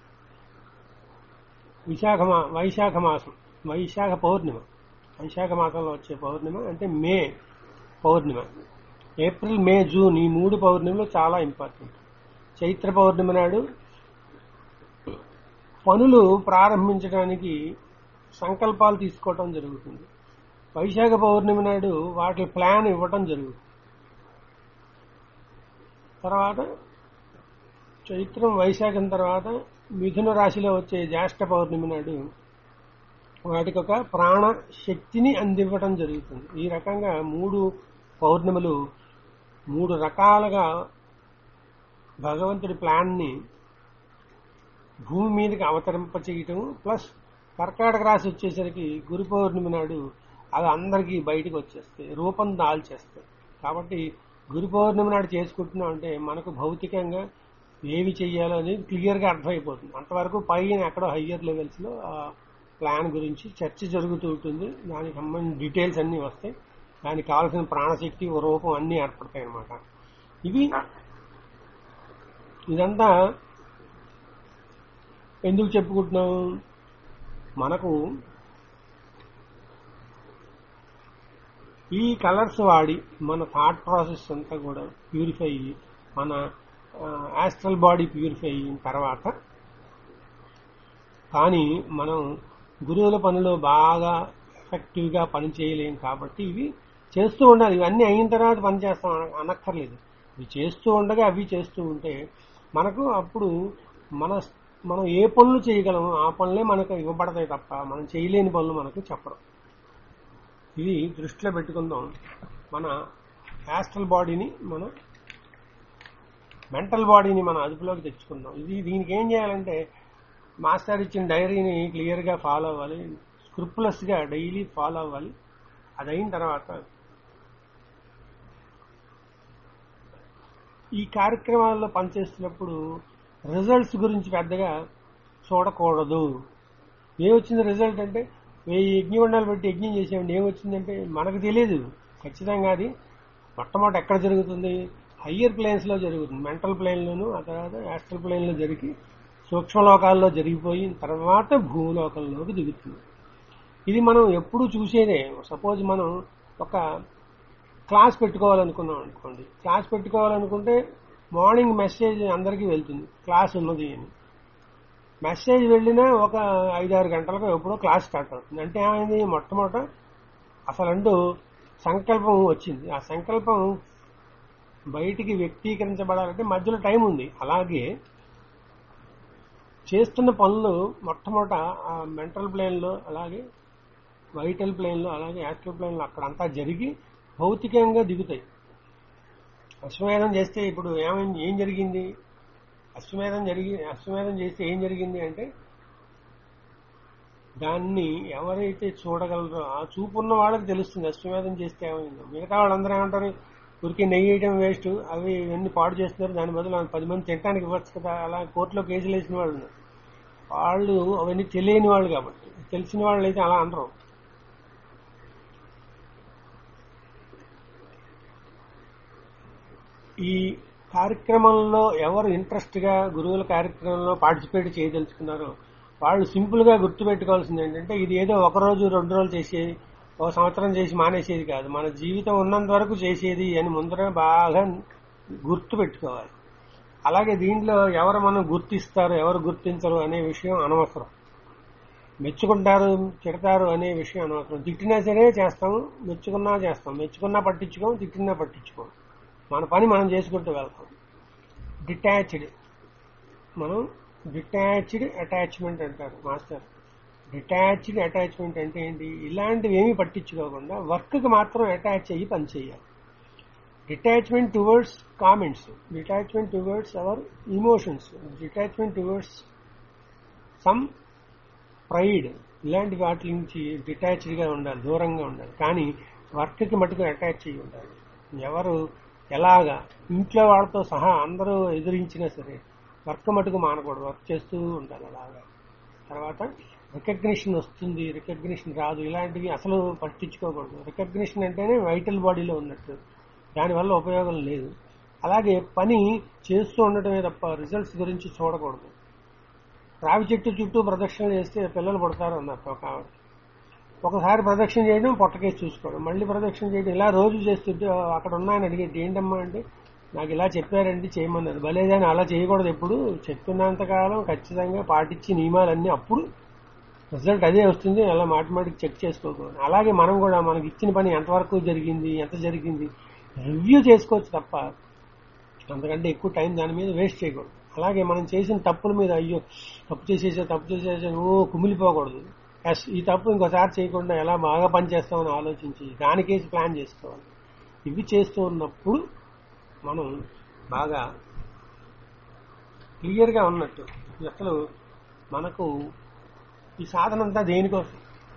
A: విశాఖ మా వైశాఖ మాసం వైశాఖ పౌర్ణిమ వైశాఖ మాసంలో వచ్చే పౌర్ణిమ అంటే మే పౌర్ణిమ ఏప్రిల్ మే జూన్ ఈ మూడు పౌర్ణిమలు చాలా ఇంపార్టెంట్ చైత్ర పౌర్ణమి నాడు పనులు ప్రారంభించడానికి సంకల్పాలు తీసుకోవటం జరుగుతుంది వైశాఖ పౌర్ణమి నాడు వాటి ప్లాన్ ఇవ్వటం జరుగుతుంది తర్వాత చైత్రం వైశాఖం తర్వాత మిథున రాశిలో వచ్చే జ్యేష్ఠ పౌర్ణమి నాడు వాటికి ఒక ప్రాణ శక్తిని అందివ్వటం జరుగుతుంది ఈ రకంగా మూడు పౌర్ణములు మూడు రకాలుగా భగవంతుడి ప్లాన్ని భూమి మీదకి అవతరింప చేయటం ప్లస్ కర్కాటక రాశి వచ్చేసరికి గురు పౌర్ణమి నాడు అది అందరికీ బయటకు వచ్చేస్తాయి రూపం దాల్చేస్తాయి కాబట్టి గురు పౌర్ణమి నాడు చేసుకుంటున్నాం అంటే మనకు భౌతికంగా ఏవి చెయ్యాలో అనేది క్లియర్గా అర్థమైపోతుంది అంతవరకు పైన ఎక్కడో హయ్యర్ లెవెల్స్ లో ఆ ప్లాన్ గురించి చర్చ జరుగుతూ ఉంటుంది దానికి సంబంధించిన డీటెయిల్స్ అన్ని వస్తాయి దానికి కావాల్సిన ప్రాణశక్తి రూపం అన్ని ఏర్పడతాయి అన్నమాట ఇవి ఇదంతా ఎందుకు చెప్పుకుంటున్నాం మనకు ఈ కలర్స్ వాడి మన థాట్ ప్రాసెస్ అంతా కూడా ప్యూరిఫై అయ్యి మన యాస్ట్రల్ బాడీ ప్యూరిఫై అయిన తర్వాత కానీ మనం గురువుల పనిలో బాగా ఎఫెక్టివ్ గా పని చేయలేం కాబట్టి ఇవి చేస్తూ ఉండాలి ఇవన్నీ అయిన తర్వాత పని చేస్తాం అన- అనక్కర్లేదు ఇవి చేస్తూ ఉండగా అవి చేస్తూ ఉంటే మనకు అప్పుడు మన మనం ఏ పనులు చేయగలమో ఆ పనులే మనకు ఇవ్వబడతాయి తప్ప మనం చేయలేని పనులు మనకు చెప్పరు ఇది దృష్టిలో పెట్టుకుందాం మన యాస్ట్రల్ బాడీని మన మెంటల్ బాడీని మన అదుపులోకి తెచ్చుకుందాం ఇది దీనికి ఏం చేయాలంటే మాస్టర్ ఇచ్చిన డైరీని క్లియర్ గా ఫాలో అవ్వాలి స్క్రూపులస్ గా డైలీ ఫాలో అవ్వాలి అది అయిన తర్వాత ఈ కార్యక్రమాల్లో పనిచేస్తున్నప్పుడు రిజల్ట్స్ గురించి పెద్దగా చూడకూడదు ఏమొచ్చింది రిజల్ట్ అంటే వెయ్యి యజ్ఞగుండాలు పెట్టి యజ్ఞం చేసామండి ఏమొచ్చిందంటే మనకు తెలియదు ఖచ్చితంగా అది మొట్టమొదటి ఎక్కడ జరుగుతుంది హయ్యర్ ప్లేన్స్ లో జరుగుతుంది మెంటల్ ప్లేన్ లోను ఆ తర్వాత యాస్ట్రల్ ప్లేన్ లో జరిగి సూక్ష్మలోకాల్లో జరిగిపోయిన తర్వాత భూలోకంలోకి దిగుతుంది ఇది మనం ఎప్పుడు చూసేదే సపోజ్ మనం ఒక క్లాస్ పెట్టుకోవాలనుకున్నాం అనుకోండి క్లాస్ పెట్టుకోవాలనుకుంటే మార్నింగ్ మెసేజ్ అందరికీ వెళ్తుంది క్లాస్ ఉన్నది అని మెసేజ్ వెళ్ళినా ఒక ఐదారు గంటలకు ఎప్పుడో క్లాస్ స్టార్ట్ అవుతుంది అంటే ఏమైంది మొట్టమొదట అసలంటూ సంకల్పం వచ్చింది ఆ సంకల్పం బయటికి వ్యక్తీకరించబడాలంటే మధ్యలో టైం ఉంది అలాగే చేస్తున్న పనులు మొట్టమొదట ఆ మెంటల్ ప్లేన్లో అలాగే వైటల్ ప్లేన్లో అలాగే యాక్టివ్ ప్లేన్లో అక్కడంతా జరిగి భౌతికంగా దిగుతాయి అశ్వమేధం చేస్తే ఇప్పుడు ఏమైంది ఏం జరిగింది అశ్వమేధం జరిగి అశ్వమేధం చేస్తే ఏం జరిగింది అంటే దాన్ని ఎవరైతే చూడగలరో ఆ చూపు ఉన్న వాళ్ళకి తెలుస్తుంది అశ్వమేధం చేస్తే ఏమైందో మిగతా వాళ్ళందరూ ఏమంటారు ఊరికి నెయ్యి వేయడం వేస్ట్ అవి ఇవన్నీ పాడు చేస్తున్నారు దాని బదులు ఆ పది మంది తినడానికి ఇవ్వచ్చు కదా అలా కోర్టులో కేసులు వేసిన వాళ్ళు ఉన్నారు. వాళ్ళు అవన్నీ తెలియని వాళ్ళు కాబట్టి తెలిసిన వాళ్ళు అయితే అలా అనరు ఈ కార్యక్రమంలో ఎవరు ఇంట్రెస్ట్ గా గురువుల కార్యక్రమంలో పార్టిసిపేట్ చేయదలుచుకున్నారో వాళ్ళు సింపుల్ గా గుర్తుపెట్టుకోవాల్సింది ఏంటంటే ఇది ఏదో ఒక రోజు రెండు రోజులు చేసేది ఒక సంవత్సరం చేసి మానేసేది కాదు మన జీవితం ఉన్నంత వరకు చేసేది అని ముందర బాగా గుర్తు పెట్టుకోవాలి అలాగే దీంట్లో ఎవరు మనం గుర్తిస్తారు ఎవరు గుర్తించరు అనే విషయం అనవసరం మెచ్చుకుంటారు తిడతారు అనే విషయం అనవసరం తిట్టినా సరే చేస్తాము మెచ్చుకున్నా చేస్తాం మెచ్చుకున్నా పట్టించుకోం తిట్టినా పట్టించుకోం మన పని మనం చేసుకుంటూ వెళ్తాం డిటాచ్డ్ మనం డిటాచ్డ్ అటాచ్మెంట్ అంటారు మాస్టర్ డిటాచ్డ్ అటాచ్మెంట్ అంటే ఏంటి ఇలాంటివి ఏమీ పట్టించుకోకుండా వర్క్కి మాత్రం అటాచ్ అయ్యి పని చేయాలి detachment towards comments detachment towards our emotions detachment towards some pride ఇలాంటి వాటి నుంచి డిటాచ్డ్గా ఉండాలి దూరంగా ఉండాలి కానీ వర్క్కి మటుకు అటాచ్ అయ్యి ఉండాలి ఎవరు ఎలాగా ఇంట్లో వాళ్ళతో సహా అందరూ ఎదిరించినా సరే వర్క్ మటుకు మానకూడదు వర్క్ చేస్తూ ఉండాలి అలాగా తర్వాత రికగ్నిషన్ వస్తుంది రికగ్నిషన్ రాదు ఇలాంటివి అసలు పట్టించుకోకూడదు రికగ్నిషన్ అంటేనే వైటల్ బాడీలో ఉన్నట్టు దానివల్ల ఉపయోగం లేదు అలాగే పని చేస్తూ ఉండటమే తప్ప రిజల్ట్స్ గురించి చూడకూడదు రావి చెట్టు చుట్టూ ప్రదక్షిణ చేస్తే పిల్లలు పడతారు అన్నారు ఒక ఆవిడ ఒకసారి ప్రదక్షిణ చేయడం పొట్టకేసి చూసుకోవడం మళ్ళీ ప్రదక్షిణ చేయడం ఇలా రోజు చేస్తుంటే అక్కడ ఉన్నాయని అడిగేది ఏంటమ్మా అంటే నాకు ఇలా చెప్పారండి చేయమన్నారు భలేదని అలా చేయకూడదు ఎప్పుడు చెప్పినంత కాలం ఖచ్చితంగా పాటించి నియమాలన్నీ అప్పుడు రిజల్ట్ అదే వస్తుంది అలా మాటి మాటికి చెక్ చేసుకోకూడదు అలాగే మనం కూడా మనకి ఇచ్చిన పని ఎంతవరకు జరిగింది ఎంత జరిగింది రివ్యూ చేసుకోవచ్చు తప్ప అంతకంటే ఎక్కువ టైం దాని మీద వేస్ట్ చేయకూడదు అలాగే మనం చేసిన తప్పుల మీద అయ్యో తప్పు చేసేసా తప్పు చేసేసా ఓ కుమిలిపోకూడదు ఎస్ ఈ తప్పు ఇంకోసారి చేయకుండా ఎలా బాగా పనిచేస్తామని ఆలోచించి దానికేసి ప్లాన్ చేసుకోవాలి ఇవి చేస్తూ ఉన్నప్పుడు మనం బాగా క్లియర్గా ఉన్నట్టు అసలు మనకు ఈ సాధన అంతా దేనికోసం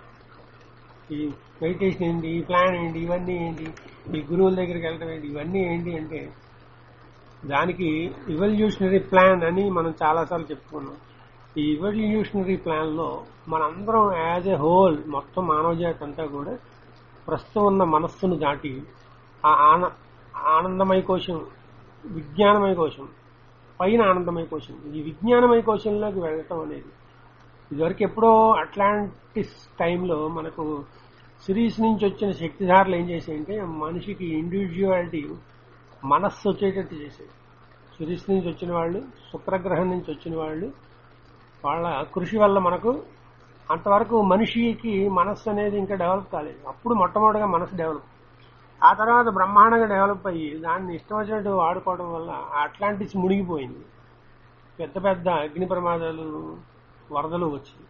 A: ఈ మెడిటేషన్ ఏంటి ఈ ప్లాన్ ఏంటి ఇవన్నీ ఏంటి ఈ గురువుల దగ్గరికి వెళ్ళడం ఏంటి ఇవన్నీ ఏంటి అంటే దానికి ఇవల్యూషనరీ ప్లాన్ అని మనం చాలాసార్లు చెప్పుకున్నాం ఈ ఇవల్యూషనరీ ప్లాన్ లో మనందరం యాజ్ ఎ హోల్ మొత్తం మానవ జాతి అంతా కూడా ప్రస్తుతం ఉన్న మనస్సును దాటి ఆ ఆన ఆనందమయ కోశం విజ్ఞానమయ కోశం పైన ఆనందమయ కోశం ఈ విజ్ఞానమయ కోశంలోకి వెళ్ళటం అనేది ఇదివరకు ఎప్పుడో అట్లాంటిస్ టైంలో మనకు సిరీస్ నుంచి వచ్చిన శక్తిధారలు ఏం చేసాయంటే మనిషికి ఇండివిజువాలిటీ మనస్సు వచ్చేటట్టు చేసేది సిరీస్ నుంచి వచ్చిన వాళ్ళు శుక్రగ్రహం నుంచి వచ్చిన వాళ్ళు వాళ్ళ కృషి వల్ల మనకు అంతవరకు మనిషికి మనస్సు అనేది ఇంకా డెవలప్ కాలేదు అప్పుడు మొట్టమొదటిగా మనసు డెవలప్ ఆ తర్వాత బ్రహ్మాండంగా డెవలప్ అయ్యి దాన్ని ఇష్టం వచ్చినట్టు వాడుకోవడం వల్ల అట్లాంటిస్ మునిగిపోయింది పెద్ద పెద్ద అగ్ని ప్రమాదాలు వరదలు వచ్చాయి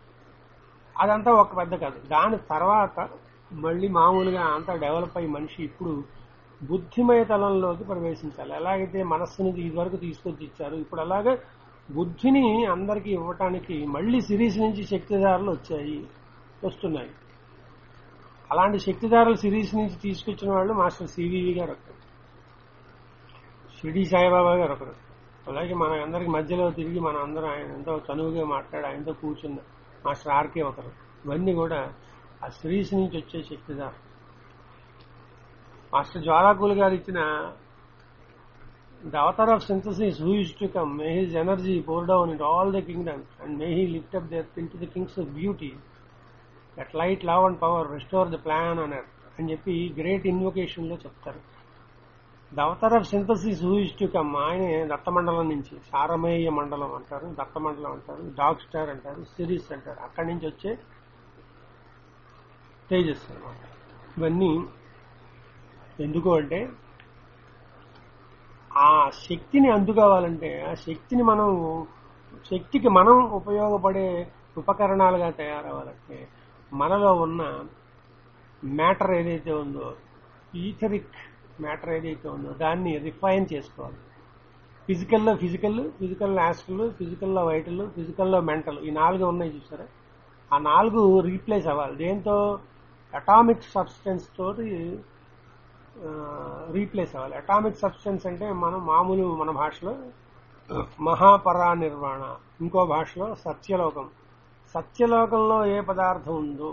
A: అదంతా ఒక పెద్ద కథ దాని తర్వాత మళ్ళీ మామూలుగా అంతా డెవలప్ అయ్యి మనిషి ఇప్పుడు బుద్ధిమయ తలంలోకి ప్రవేశించాలి ఎలాగైతే మనస్సుని ఇదివరకు తీసుకొచ్చి ఇచ్చారు ఇప్పుడు అలాగే బుద్ధిని అందరికీ ఇవ్వటానికి మళ్ళీ సిరీస్ నుంచి శక్తిదారులు వచ్చాయి వస్తున్నాయి అలాంటి శక్తిదారులు సిరీస్ నుంచి తీసుకొచ్చిన వాళ్ళు మాస్టర్ సివివి గారు ఒకరు షిరిడి సాయిబాబా గారు ఒకరు అలాగే మన అందరికి మధ్యలో తిరిగి మన అందరం ఆయన ఎంతో చనువుగా మాట్లాడి ఆయనతో కూర్చున్న మాస్టర్ ఆర్కే ఒకరు ఇవన్నీ కూడా ఆ సిరీస్ నుంచి వచ్చే శక్తిదారు మాస్టర్ జ్వాలాకులు గారు ఇచ్చిన The author of synthesis who is to come, may his energy pour down into all the kingdoms, and may he lift up the earth into the kings of beauty. That light, love and power restore the plan on earth. అని చెప్పి great invocation లో చెప్తారు the avatar of synthesis who is to come ఆయన దత్తమండలం నుంచి సారమేయ మండలం అంటారు దత్తమండలం అంటారు డాగ్ స్టార్ అంటారు సిరీస్ అంటారు అక్కడి నుంచి వచ్చే తేజస్ అనమాట ఇవన్నీ ఎందుకు అంటే ఆ శక్తిని అందుకోవాలంటే ఆ శక్తిని మనం శక్తికి మనం ఉపయోగపడే ఉపకరణాలుగా తయారవ్వాలంటే మనలో ఉన్న మ్యాటర్ ఏదైతే ఉందో ఈథరిక్ మ్యాటర్ ఏదైతే ఉందో దాన్ని రిఫైన్ చేసుకోవాలి ఫిజికల్లో ఫిజికల్ ఫిజికల్లో యాస్ట్రల్ ఫిజికల్లో వైటల్ ఫిజికల్లో మెంటల్ ఈ నాలుగు ఉన్నాయి చూసారా ఆ నాలుగు రీప్లేస్ అవ్వాలి దేంతో అటామిక్ సబ్స్టెన్స్ తోటి రీప్లేస్ అవ్వాలి అటామిక్ సబ్స్టెన్స్ అంటే మనం మామూలు మన భాషలో మహాపరానిర్వాణ ఇంకో భాషలో సత్యలోకం సత్యలోకంలో ఏ పదార్థం ఉందో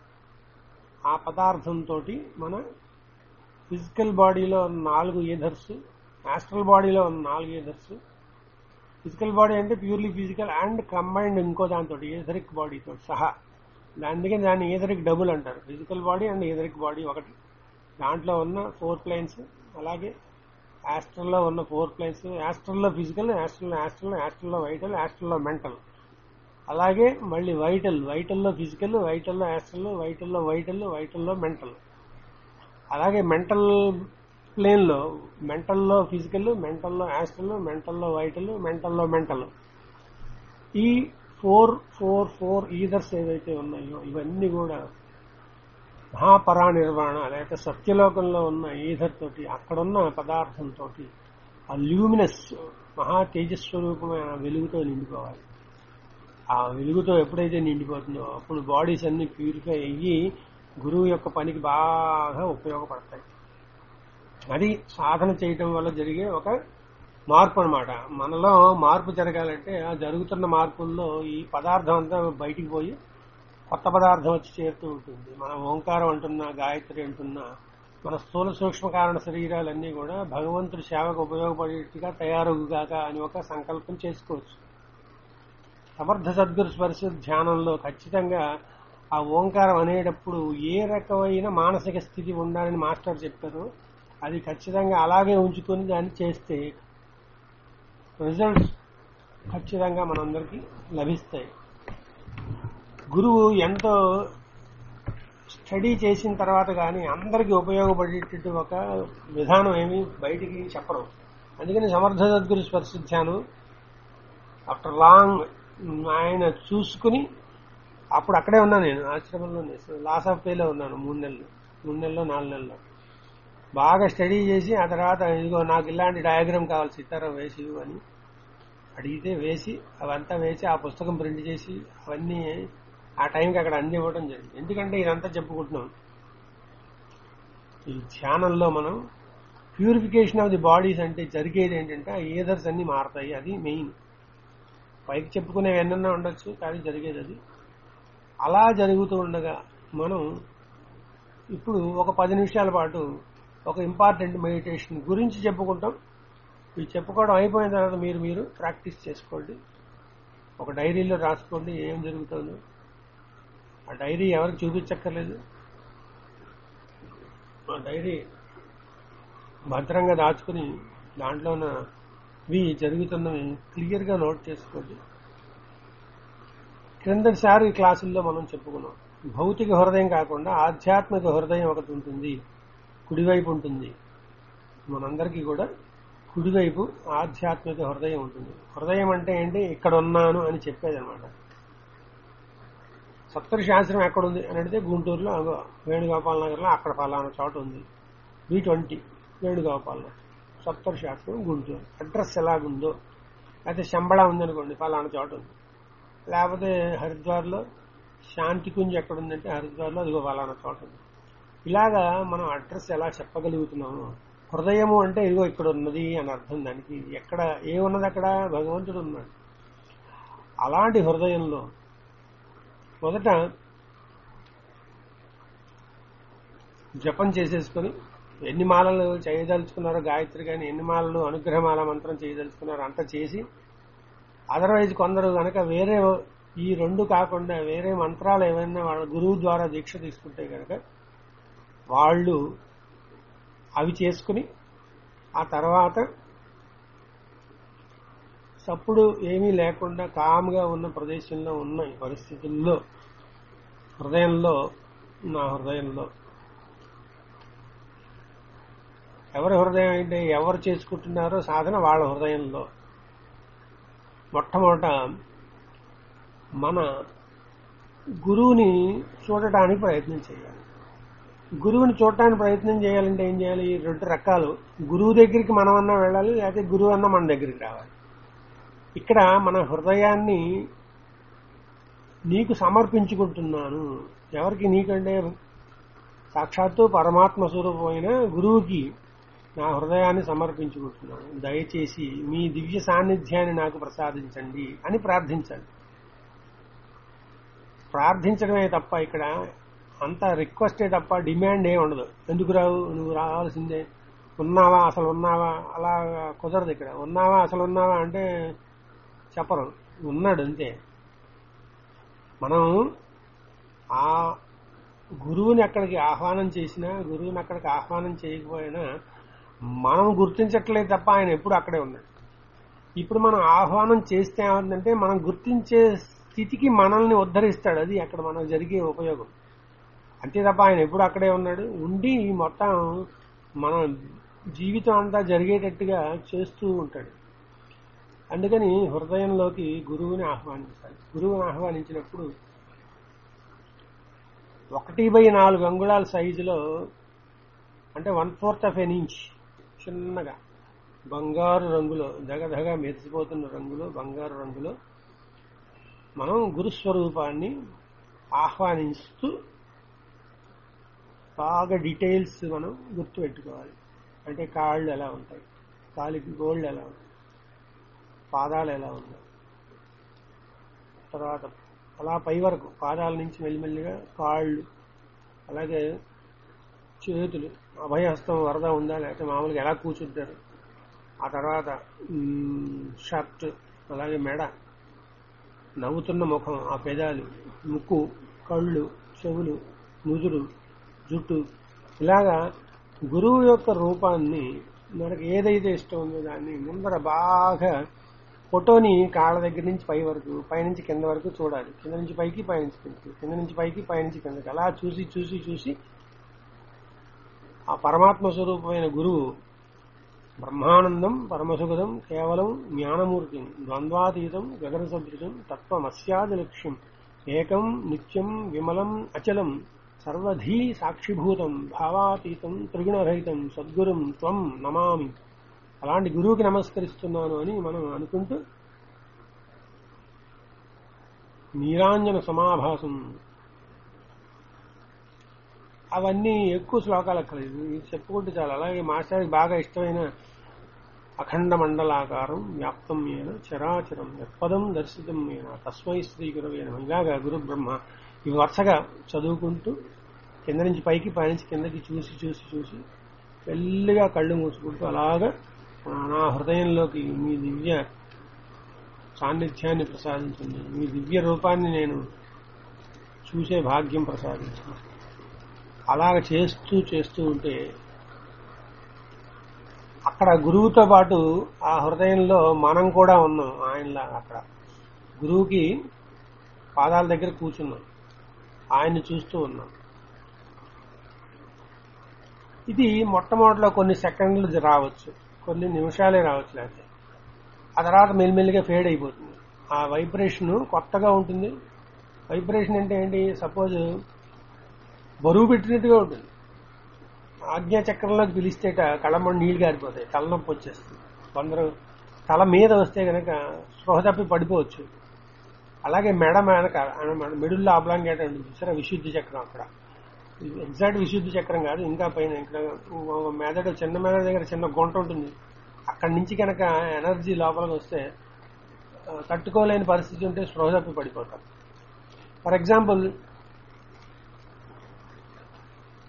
A: ఆ పదార్థంతో మన ఫిజికల్ బాడీలో ఉన్న నాలుగు ఈథర్స్ యాస్ట్రల్ బాడీలో ఉన్న నాలుగు ఈథర్స్ ఫిజికల్ బాడీ అంటే ప్యూర్లీ ఫిజికల్ అండ్ కంబైన్డ్ ఇంకో దాంతో ఏథరిక్ బాడీతో సహా అందుకే దాన్ని ఏథరిక్ డబుల్ అంటారు physical body and etheric body ఒకటి దాంట్లో ఉన్న ఫోర్ ప్లేన్స్ అలాగే యాస్ట్రల్లో ఉన్న ఫోర్ ప్లేన్స్ యాస్ట్రల్లో ఫిజికల్ యాస్ట్రల్లో యాస్ట్రల్లో యాస్ట్రల్లో వైటల్ యాస్ట్రల్లో మెంటల్ అలాగే మళ్ళీ వైటల్ వైటల్లో ఫిజికల్ వైటల్లో యాస్ట్రల్ వైటల్లో వైటల్ వైటల్లో మెంటల్ అలాగే మెంటల్ ప్లేన్లో మెంటల్లో ఫిజికల్ మెంటల్లో యాస్ట్రల్ మెంటల్లో వైటల్ మెంటల్లో మెంటల్ ఈ ఫోర్ ఫోర్ ఫోర్ ఈదర్స్ ఏవైతే ఉన్నాయో ఇవన్నీ కూడా మహాపరానిర్వాణ లేకపోతే సత్యలోకంలో ఉన్న ఈధర్ తోటి అక్కడున్న పదార్థంతో ఆ ల్యూమినస్ మహా తేజస్వరూపమైన వెలుగుతో నిండిపోవాలి ఆ వెలుగుతో ఎప్పుడైతే నిండిపోతుందో అప్పుడు బాడీస్ అన్ని ప్యూరిఫై అయ్యి గురువు యొక్క పనికి బాగా ఉపయోగపడతాయి అది సాధన చేయటం వల్ల జరిగే ఒక మార్పు అనమాట మనలో మార్పు జరగాలంటే ఆ జరుగుతున్న మార్పుల్లో ఈ పదార్థం అంతా బయటికి పోయి కొత్త పదార్థం వచ్చి చేరుతూ ఉంటుంది మన ఓంకారం అంటున్నా గాయత్రి అంటున్నా మన స్థూల సూక్ష్మ కారణ శరీరాలన్నీ కూడా భగవంతుడి సేవకు ఉపయోగపడేట్టుగా తయారవుగాక అని ఒక సంకల్పం చేసుకోవచ్చు సమర్థ సద్గురు స్పర్శ ధ్యానంలో ఖచ్చితంగా ఆ ఓంకారం అనేటప్పుడు ఏ రకమైన మానసిక స్థితి ఉండాలని మాస్టర్ చెప్పారు అది ఖచ్చితంగా అలాగే ఉంచుకొని దాన్ని చేస్తే రిజల్ట్స్ ఖచ్చితంగా మనందరికీ లభిస్తాయి గురువు ఎంతో స్టడీ చేసిన తర్వాత కానీ అందరికీ ఉపయోగపడేటట్టు ఒక విధానం ఏమి బయటికి చెప్పరు అందుకని సమర్థ సద్గురు స్పర్శ ధ్యానం ఆఫ్టర్ లాంగ్ ఆయన చూసుకుని అప్పుడు అక్కడే ఉన్నాను నేను ఆశ్రమంలోనే లాస్ ఆఫ్ పేలో ఉన్నాను మూడు నెలలు మూడు నెలలు నాలుగు నెలలు బాగా స్టడీ చేసి ఆ తర్వాత ఇదిగో నాకు ఇలాంటి డయాగ్రామ్ కావాలి సితారం వేసి ఇవ్వు అని అడిగితే వేసి అవంతా వేసి ఆ పుస్తకం ప్రింట్ చేసి అవన్నీ ఆ టైంకి అక్కడ అందివ్వడం జరిగింది ఎందుకంటే ఇదంతా చెప్పుకుంటున్నాం ఈ ధ్యానంలో మనం ప్యూరిఫికేషన్ ఆఫ్ ది బాడీస్ అంటే జరిగేది ఏంటంటే ఆ ఏదర్స్ అన్ని మారతాయి అది మెయిన్ పైకి చెప్పుకునేవి ఎన్నన్నా ఉండొచ్చు కానీ జరిగేది అది అలా జరుగుతూ ఉండగా మనం ఇప్పుడు ఒక పది నిమిషాల పాటు ఒక ఇంపార్టెంట్ మెడిటేషన్ గురించి చెప్పుకుంటాం ఇవి చెప్పుకోవడం అయిపోయిన తర్వాత మీరు మీరు ప్రాక్టీస్ చేసుకోండి ఒక డైరీలో రాసుకోండి ఏం జరుగుతుందో ఆ డైరీ ఎవరికి చూపించక్కర్లేదు ఆ డైరీ భద్రంగా దాచుకుని దాంట్లో ఉన్నవి జరుగుతున్నవి క్లియర్గా నోట్ చేసుకోండి క్రిందటిసారి క్లాసుల్లో మనం చెప్పుకున్నాం భౌతిక హృదయం కాకుండా ఆధ్యాత్మిక హృదయం ఒకటి ఉంటుంది కుడివైపు ఉంటుంది మనందరికీ కూడా కుడివైపు ఆధ్యాత్మిక హృదయం ఉంటుంది హృదయం అంటే ఏంటి ఇక్కడ ఉన్నాను అని చెప్పేది అనమాట సప్తరి శాస్త్రం ఎక్కడుంది అని అడిగితే గుంటూరులో అగో వేణుగోపాల్ నగర్లో అక్కడ ఫలానా చోట ఉంది బి ట్వంటీ వేణుగోపాల్ నగర్ సప్తరి శాస్త్రం గుంటూరు అడ్రస్ ఎలాగుందో అయితే శంబళ ఉందనుకోండి ఫలానా చోట ఉంది లేకపోతే హరిద్వార్లో శాంతి కుంజ్ ఎక్కడుందంటే హరిద్వార్లో అదిగో ఫలానా చోట ఉంది ఇలాగా మనం అడ్రస్ ఎలా చెప్పగలుగుతున్నాము హృదయము అంటే ఇదిగో ఇక్కడ ఉన్నది అని అర్థం దానికి ఎక్కడ ఏ ఉన్నది అక్కడ భగవంతుడు ఉన్నాడు అలాంటి హృదయంలో మొదట జపం చేసేసుకొని ఎన్ని మాలలు చేయదలుచుకున్నారో గాయత్రి కానీ ఎన్ని మాలలు అనుగ్రహమాల మంత్రం చేయదలుచుకున్నారో అంత చేసి అదర్వైజ్ కొందరు కనుక వేరే ఈ రెండు కాకుండా వేరే మంత్రాలు ఏమైనా వాళ్ళ గురువు ద్వారా దీక్ష తీసుకుంటే కనుక వాళ్ళు అవి చేసుకుని ఆ తర్వాత సప్పుడు ఏమీ లేకుండా కామ్గా ఉన్న ప్రదేశంలో ఉన్న ఈ పరిస్థితుల్లో హృదయంలో నా హృదయంలో ఎవరి హృదయం అంటే ఎవరు చేసుకుంటున్నారో సాధన వాళ్ళ హృదయంలో మొట్టమొదట మన గురువుని చూడటానికి ప్రయత్నం చేయాలి గురువుని చూడటానికి ప్రయత్నం చేయాలంటే ఏం చేయాలి రెండు రకాలు గురువు దగ్గరికి మనమన్నా వెళ్ళాలి లేకపోతే గురువు అన్న మన దగ్గరికి రావాలి ఇక్కడ మన హృదయాన్ని నీకు సమర్పించుకుంటున్నాను ఎవరికి నీకంటే సాక్షాత్తు పరమాత్మ స్వరూపమైన గురువుకి నా హృదయాన్ని సమర్పించుకుంటున్నాను దయచేసి మీ దివ్య సాన్నిధ్యాన్ని నాకు ప్రసాదించండి అని ప్రార్థించండి ప్రార్థించడమే తప్ప ఇక్కడ అంత రిక్వెస్టే తప్ప డిమాండ్ ఏమి ఉండదు ఎందుకు రావు నువ్వు రావాల్సిందే ఉన్నావా అసలు ఉన్నావా అలా కుదరదు ఇక్కడ ఉన్నావా అసలు ఉన్నావా అంటే చెప్పరు ఉన్నాడు అంతే మనం ఆ గురువుని అక్కడికి ఆహ్వానం చేసినా గురువుని అక్కడికి ఆహ్వానం చేయకపోయినా మనం గుర్తించట్లేదు తప్ప ఆయన ఎప్పుడు అక్కడే ఉన్నాడు ఇప్పుడు మనం ఆహ్వానం చేస్తే ఏమంటే మనం గుర్తించే స్థితికి మనల్ని ఉద్ధరిస్తాడు అది అక్కడ మనకు జరిగే ఉపయోగం అంతే తప్ప ఆయన ఎప్పుడు అక్కడే ఉన్నాడు ఉండి మొత్తం మన జీవితం అంతా జరిగేటట్టుగా చేస్తూ ఉంటాడు అందుకని హృదయంలోకి గురువుని ఆహ్వానించాలి గురువుని ఆహ్వానించినప్పుడు ఒకటి బై నాలుగు అంగుళాల సైజులో అంటే one fourth of an inch చిన్నగా బంగారు రంగులో దగదగ మెరిసిపోతున్న రంగులో బంగారు రంగులో మనం గురుస్వరూపాన్ని ఆహ్వానిస్తూ బాగా డీటెయిల్స్ మనం గుర్తుపెట్టుకోవాలి అంటే కాళ్ళు ఎలా ఉంటాయి కాలికి గోళ్ళు ఎలా ఉంటాయి పాదాలు ఎలా ఉన్నాయి తర్వాత అలా పై వరకు పాదాల నుంచి మెల్లిమెల్లిగా కాళ్ళు అలాగే చేతులు అభయహస్తం వరద ఉందా లేకపోతే మామూలుగా ఎలా కూర్చుంటారు ఆ తర్వాత మ్, షర్ట్ అలాగే మెడ నవ్వుతున్న ముఖం ఆ పెదాలు ముక్కు కళ్ళు చెవులు నుదురు జుట్టు ఇలాగా గురువు యొక్క రూపాన్ని మనకు ఏదైతే ఇష్టం ఉందో దాన్ని ముందర బాగా ఫోటోని కాళ్ళ దగ్గర నుంచి పై వరకు పైనుంచి కింద వరకు చూడాలి కింద నుంచి పైకి పైనుంచి కిందకి కింద నుంచి పైకి పైనుంచి కిందకి అలా చూసి చూసి చూసి ఆ పరమాత్మ స్వరూపమైన గురువు బ్రహ్మానందం పరమసుఖదం కేవలం జ్ఞానమూర్తి ద్వంద్వాతీతం గగన సదృశం తత్వమస్యాది లక్ష్యం ఏకం నిత్యం విమలం అచలం సర్వధీ సాక్షిభూతం భావాతీతం త్రిగుణరహితం సద్గురుం త్వం నమామి అలాంటి గురువుకి నమస్కరిస్తున్నాను అని మనం అనుకుంటూ నీరాంజన సమాభాసం అవన్నీ ఎక్కువ శ్లోకాలు అక్కర్లేదు ఇది చెప్పుకుంటే చాలు అలాగే మాస్టర్కి బాగా ఇష్టమైన అఖండ మండలాకారం వ్యాప్తం ఏన చరాచరం యత్పదం దర్శితం ఏన తస్మై శ్రీ గురవేన ఇలాగా గురు బ్రహ్మ ఇవి వరుసగా చదువుకుంటూ కింద నుంచి పైకి పైనుంచి కిందకి చూసి చూసి చూసి మెల్లిగా కళ్ళు మూసుకుంటూ అలాగా నా హృదయంలోకి మీ దివ్య సాన్నిధ్యాన్ని ప్రసాదించండి మీ దివ్య రూపాన్ని నేను చూసే భాగ్యం ప్రసాదించండి అలాగ చేస్తూ చేస్తూ ఉంటే అక్కడ గురువుతో పాటు ఆ హృదయంలో మనం కూడా ఉన్నాం ఆయనలా అక్కడ గురువుకి పాదాల దగ్గర కూర్చున్నాం ఆయన్ని చూస్తూ ఉన్నాం ఇది మొట్టమొదటిలో కొన్ని సెకండ్లు రావచ్చు కొన్ని నిమిషాలే రావచ్చు లేకపోతే ఆ తర్వాత మెల్లిమెల్లిగా ఫేడ్ అయిపోతుంది ఆ వైబ్రేషన్ కొత్తగా ఉంటుంది వైబ్రేషన్ అంటే ఏంటి సపోజ్ బరువు పెట్టినట్టుగా ఉంటుంది ఆజ్ఞా చక్రంలోకి పిలిస్తేట కళ్ళమ్మడి నీళ్లు గారిపోతాయి తలనొప్పి వచ్చేస్తుంది కొందరు తల మీద వస్తే గనక స్పృహ తప్పి పడిపోవచ్చు అలాగే మెడ వెనక మెడుల్లో ఆబ్లాంగేట ఉంటుంది చూసారా విశుద్ధి చక్రం అక్కడ ఎగ్జాక్ట్ విశుద్ధి చక్రం కాదు ఇంకా పైన ఇక్కడ మెదడు చిన్న మెదడు దగ్గర చిన్న గుంట ఉంటుంది అక్కడి నుంచి కనుక ఎనర్జీ లోపలికి వస్తే ఆ, తట్టుకోలేని పరిస్థితి ఉంటే స్పృహ తప్పి పడిపోతారు ఫర్ ఎగ్జాంపుల్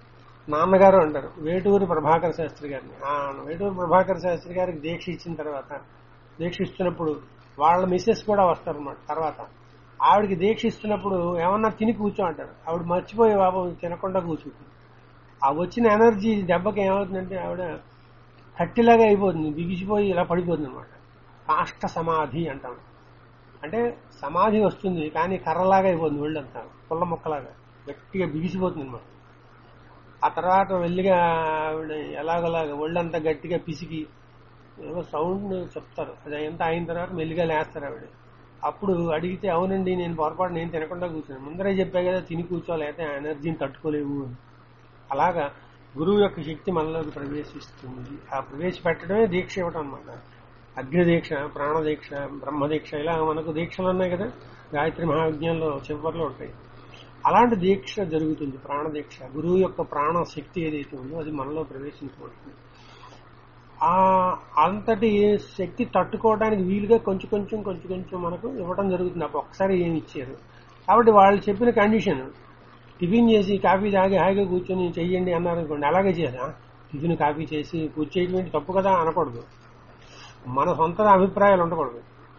A: నాన్నగారు అంటారు వేటూరి ప్రభాకర్ శాస్త్రి గారిని ఆ వేటూరి ప్రభాకర్ శాస్త్రి గారికి దీక్ష ఇచ్చిన తర్వాత దీక్ష ఇస్తున్నప్పుడు వాళ్ళ మిస్సెస్ కూడా వస్తారు అన్నమాట తర్వాత ఆవిడకి దీక్ష ఇస్తున్నప్పుడు ఏమన్నా తిని కూర్చో అంటారు ఆవిడ మర్చిపోయి బాబు తినకుండా కూర్చుంటుంది ఆ వచ్చిన ఎనర్జీ దెబ్బకి ఏమవుతుందంటే ఆవిడ కట్టిలాగా అయిపోతుంది బిగిసిపోయి ఇలా పడిపోతుంది అనమాట కాష్ట సమాధి అంటాం అంటే సమాధి వస్తుంది కానీ కర్రలాగా అయిపోతుంది ఒళ్ళంతా పుల్ల మొక్కలాగా గట్టిగా బిగిసిపోతుంది అనమాట ఆ తర్వాత వెళ్ళిగా ఆవిడ ఎలాగోలాగా ఒళ్ళంతా గట్టిగా పిసికి ఏదో సౌండ్ చెప్తారు అది అంతా అయిన తర్వాత మెల్లిగా లేస్తారు ఆవిడ అప్పుడు అడిగితే అవునండి నేను పొరపాటు నేను తినకుండా కూర్చున్నాను ముందరే చెప్పా కదా తిని కూర్చోలేకపోతే ఆ ఎనర్జీని తట్టుకోలేవు అని అలాగా గురువు యొక్క శక్తి మనలోకి ప్రవేశిస్తుంది ఆ ప్రవేశపెట్టడమే దీక్ష ఇవ్వటం అనమాట అగ్ని దీక్ష ప్రాణ దీక్ష బ్రహ్మ దీక్ష ఇలా మనకు దీక్షలు ఉన్నాయి కదా గాయత్రి మహావిజ్ఞానంలో చివరిలో ఉంటాయి అలాంటి దీక్ష జరుగుతుంది ప్రాణ దీక్ష గురువు యొక్క ప్రాణ శక్తి ఏదైతే ఉందో అది మనలో ప్రవేశించబడుతుంది ఆ అంతటి శక్తి తట్టుకోవడానికి వీలుగా కొంచెం కొంచెం కొంచెం కొంచెం మనకు ఇవ్వడం జరుగుతుంది అప్పుడు ఒక్కసారి ఏమి ఇచ్చారు కాబట్టి వాళ్ళు చెప్పిన కండిషన్ టిఫిన్ చేసి కాఫీ తాగి హాయిగా కూర్చొని చెయ్యండి అన్నారు అనుకోండి అలాగే చేసా టిఫిన్ కాఫీ చేసి పూజ చేయడం ఏంటి తప్పు కదా అనకూడదు మన సొంత అభిప్రాయాలు ఉండకూడదు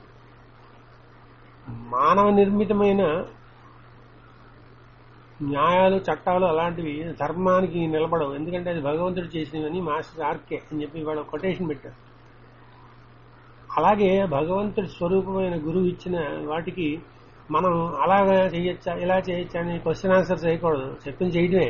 A: మానవ నిర్మితమైన న్యాయాలు చట్టాలు అలాంటివి ధర్మానికి నిలబడవు ఎందుకంటే అది భగవంతుడు చేసినవని మాస్టర్ ఆర్కే అని చెప్పి ఇవాళ కొటేషన్ పెట్టారు అలాగే భగవంతుడి స్వరూపమైన గురువు ఇచ్చిన వాటికి మనం అలాగా చేయొచ్చా ఇలా చేయొచ్చా అని క్వశ్చన్ ఆన్సర్ చేయకూడదు చెప్పింది చేయడమే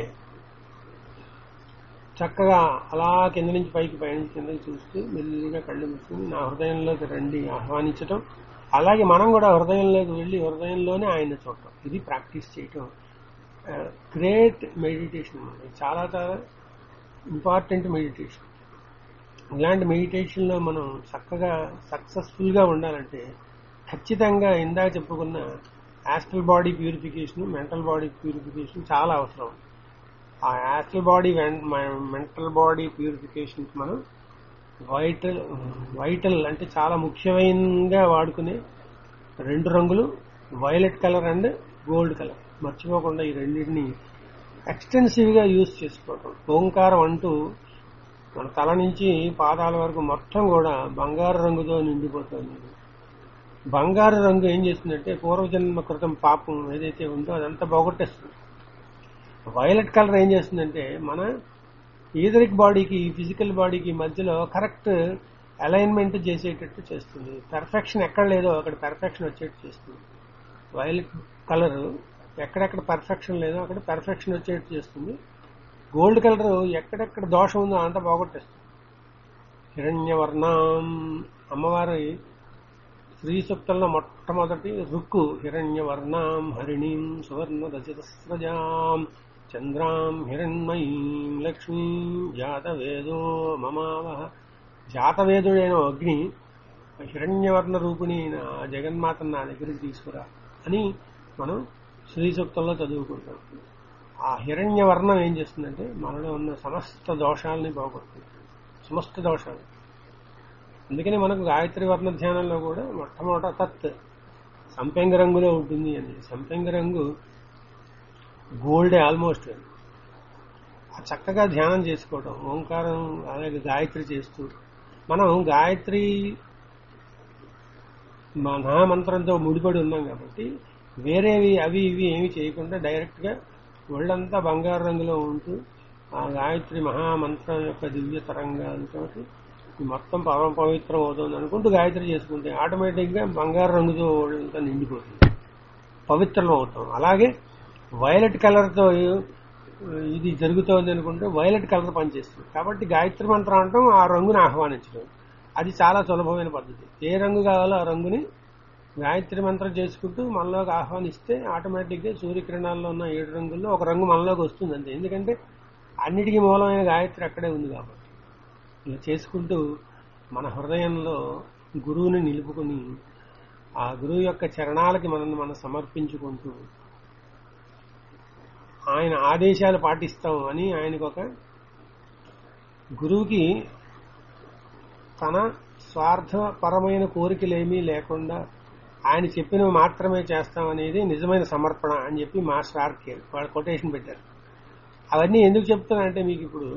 A: చక్కగా అలా కింద నుంచి పైకి పైన నుంచి కిందకి చూస్తూ మెల్లిగా కళ్ళు మూసుకుని నా హృదయంలోకి రండి ఆహ్వానించటం అలాగే మనం కూడా హృదయంలోకి వెళ్ళి హృదయంలోనే ఆయన చూడటం ఇది ప్రాక్టీస్ చేయటం గ్రేట్ మెడిటేషన్ చాలా చాలా ఇంపార్టెంట్ మెడిటేషన్ ఇలాంటి మెడిటేషన్లో మనం చక్కగా సక్సెస్ఫుల్గా ఉండాలంటే ఖచ్చితంగా ఇందాక చెప్పుకున్న astral body purification mental body purification చాలా అవసరం ఆ astral body mental body purification మనం వైటల్ వైటల్ అంటే చాలా ముఖ్యమైనగా వాడుకునే రెండు రంగులు violet colour and gold colour మర్చిపోకుండా ఈ రెండింటిని ఎక్స్టెన్సివ్ గా యూజ్ చేసుకోవటం ఓంకారం అంటూ మన తల నుంచి పాదాల వరకు మొత్తం కూడా బంగారు రంగుతో నిండిపోతుంది బంగారు రంగు ఏం చేస్తుందంటే పూర్వజన్మ కృతం పాపం ఏదైతే ఉందో అదంతా పోగొట్టేస్తుంది వైలెట్ కలర్ ఏం చేస్తుందంటే మన ఈదరిక్ బాడీకి ఫిజికల్ బాడీకి మధ్యలో కరెక్ట్ అలైన్మెంట్ చేసేటట్టు చేస్తుంది పెర్ఫెక్షన్ ఎక్కడ లేదో అక్కడ పెర్ఫెక్షన్ వచ్చేట్టు చేస్తుంది వైలెట్ కలర్ ఎక్కడెక్కడ పర్ఫెక్షన్ లేదో అక్కడ పర్ఫెక్షన్ వచ్చేట్టు చేస్తుంది గోల్డ్ కలర్ ఎక్కడెక్కడ దోషం ఉందో అంతా పోగొట్టేస్తుంది హిరణ్యవర్ణం అమ్మవారి శ్రీ సూక్తంలో మొట్టమొదటి రుక్కు హిరణ్యవర్ణం హరిణీం సువర్ణ రజతస్రజాం చంద్రాం హిరణ్మయీం లక్ష్మీం జాతవేదో మమావహ జాతవేదుడైన అగ్ని హిరణ్యవర్ణ రూపిణి నా జగన్మాతను నా దగ్గరికి తీసుకురా అని మనం శ్రీ సూక్తంలో చదువుకుంటాం ఆ హిరణ్యవర్ణం ఏం చేస్తుందంటే మనలో ఉన్న సమస్త దోషాలని పోగొడుతుంది సమస్త దోషాలు అందుకని మనకు గాయత్రి వర్ణ ధ్యానంలో కూడా మొట్టమొదట తత్ సంపెంగ రంగులో ఉంటుంది అని సంపెంగ రంగు గోల్డే ఆల్మోస్ట్ ఆ చక్కగా ధ్యానం చేసుకోవటం ఓంకారం అలాగే గాయత్రి చేస్తూ మనం గాయత్రి మహామంత్రంతో ముడిపడి ఉన్నాం కాబట్టి వేరేవి అవి ఇవి ఏమి చేయకుండా డైరెక్ట్ గా ఒళ్ళంతా బంగారు రంగులో ఉంటూ ఆ గాయత్రి మహామంత్రం యొక్క దివ్య తరంగాలతో మొత్తం పరమ పవిత్రం అవుతుంది అనుకుంటూ గాయత్రి చేసుకుంటే ఆటోమేటిక్ గా బంగారు రంగుతో ఒళ్ళంతా నిండిపోతుంది పవిత్రం అవుతాం అలాగే వైలెట్ కలర్ తో ఇది జరుగుతోంది అనుకుంటే వైలెట్ కలర్ పనిచేస్తుంది కాబట్టి గాయత్రి మంత్రం అంటాం ఆ రంగుని ఆహ్వానించడం అది చాలా సులభమైన పద్ధతి ఏ రంగు కావాలో ఆ రంగుని గాయత్రి మంత్రం చేసుకుంటూ మనలోకి ఆహ్వానిస్తే ఆటోమేటిక్ గా సూర్యకిరణాల్లో ఉన్న ఏడు రంగుల్లో ఒక రంగు మనలోకి వస్తుంది అంతే ఎందుకంటే అన్నిటికీ మూలమైన గాయత్రి అక్కడే ఉంది కాబట్టి ఇలా చేసుకుంటూ మన హృదయంలో గురువుని నిలుపుకొని ఆ గురువు యొక్క చరణాలకి మనల్ని మనం సమర్పించుకుంటూ ఆయన ఆదేశాలు పాటిస్తాం అని ఆయనకు ఒక గురువుకి తన స్వార్థపరమైన కోరికలేమీ లేకుండా ఆయన చెప్పినవి మాత్రమే చేస్తాం అనేది నిజమైన సమర్పణ అని చెప్పి మాస్టర్ ఆర్కే వాళ్ళు కొటేషన్ పెట్టారు అవన్నీ ఎందుకు చెప్తానంటే మీకు ఇప్పుడు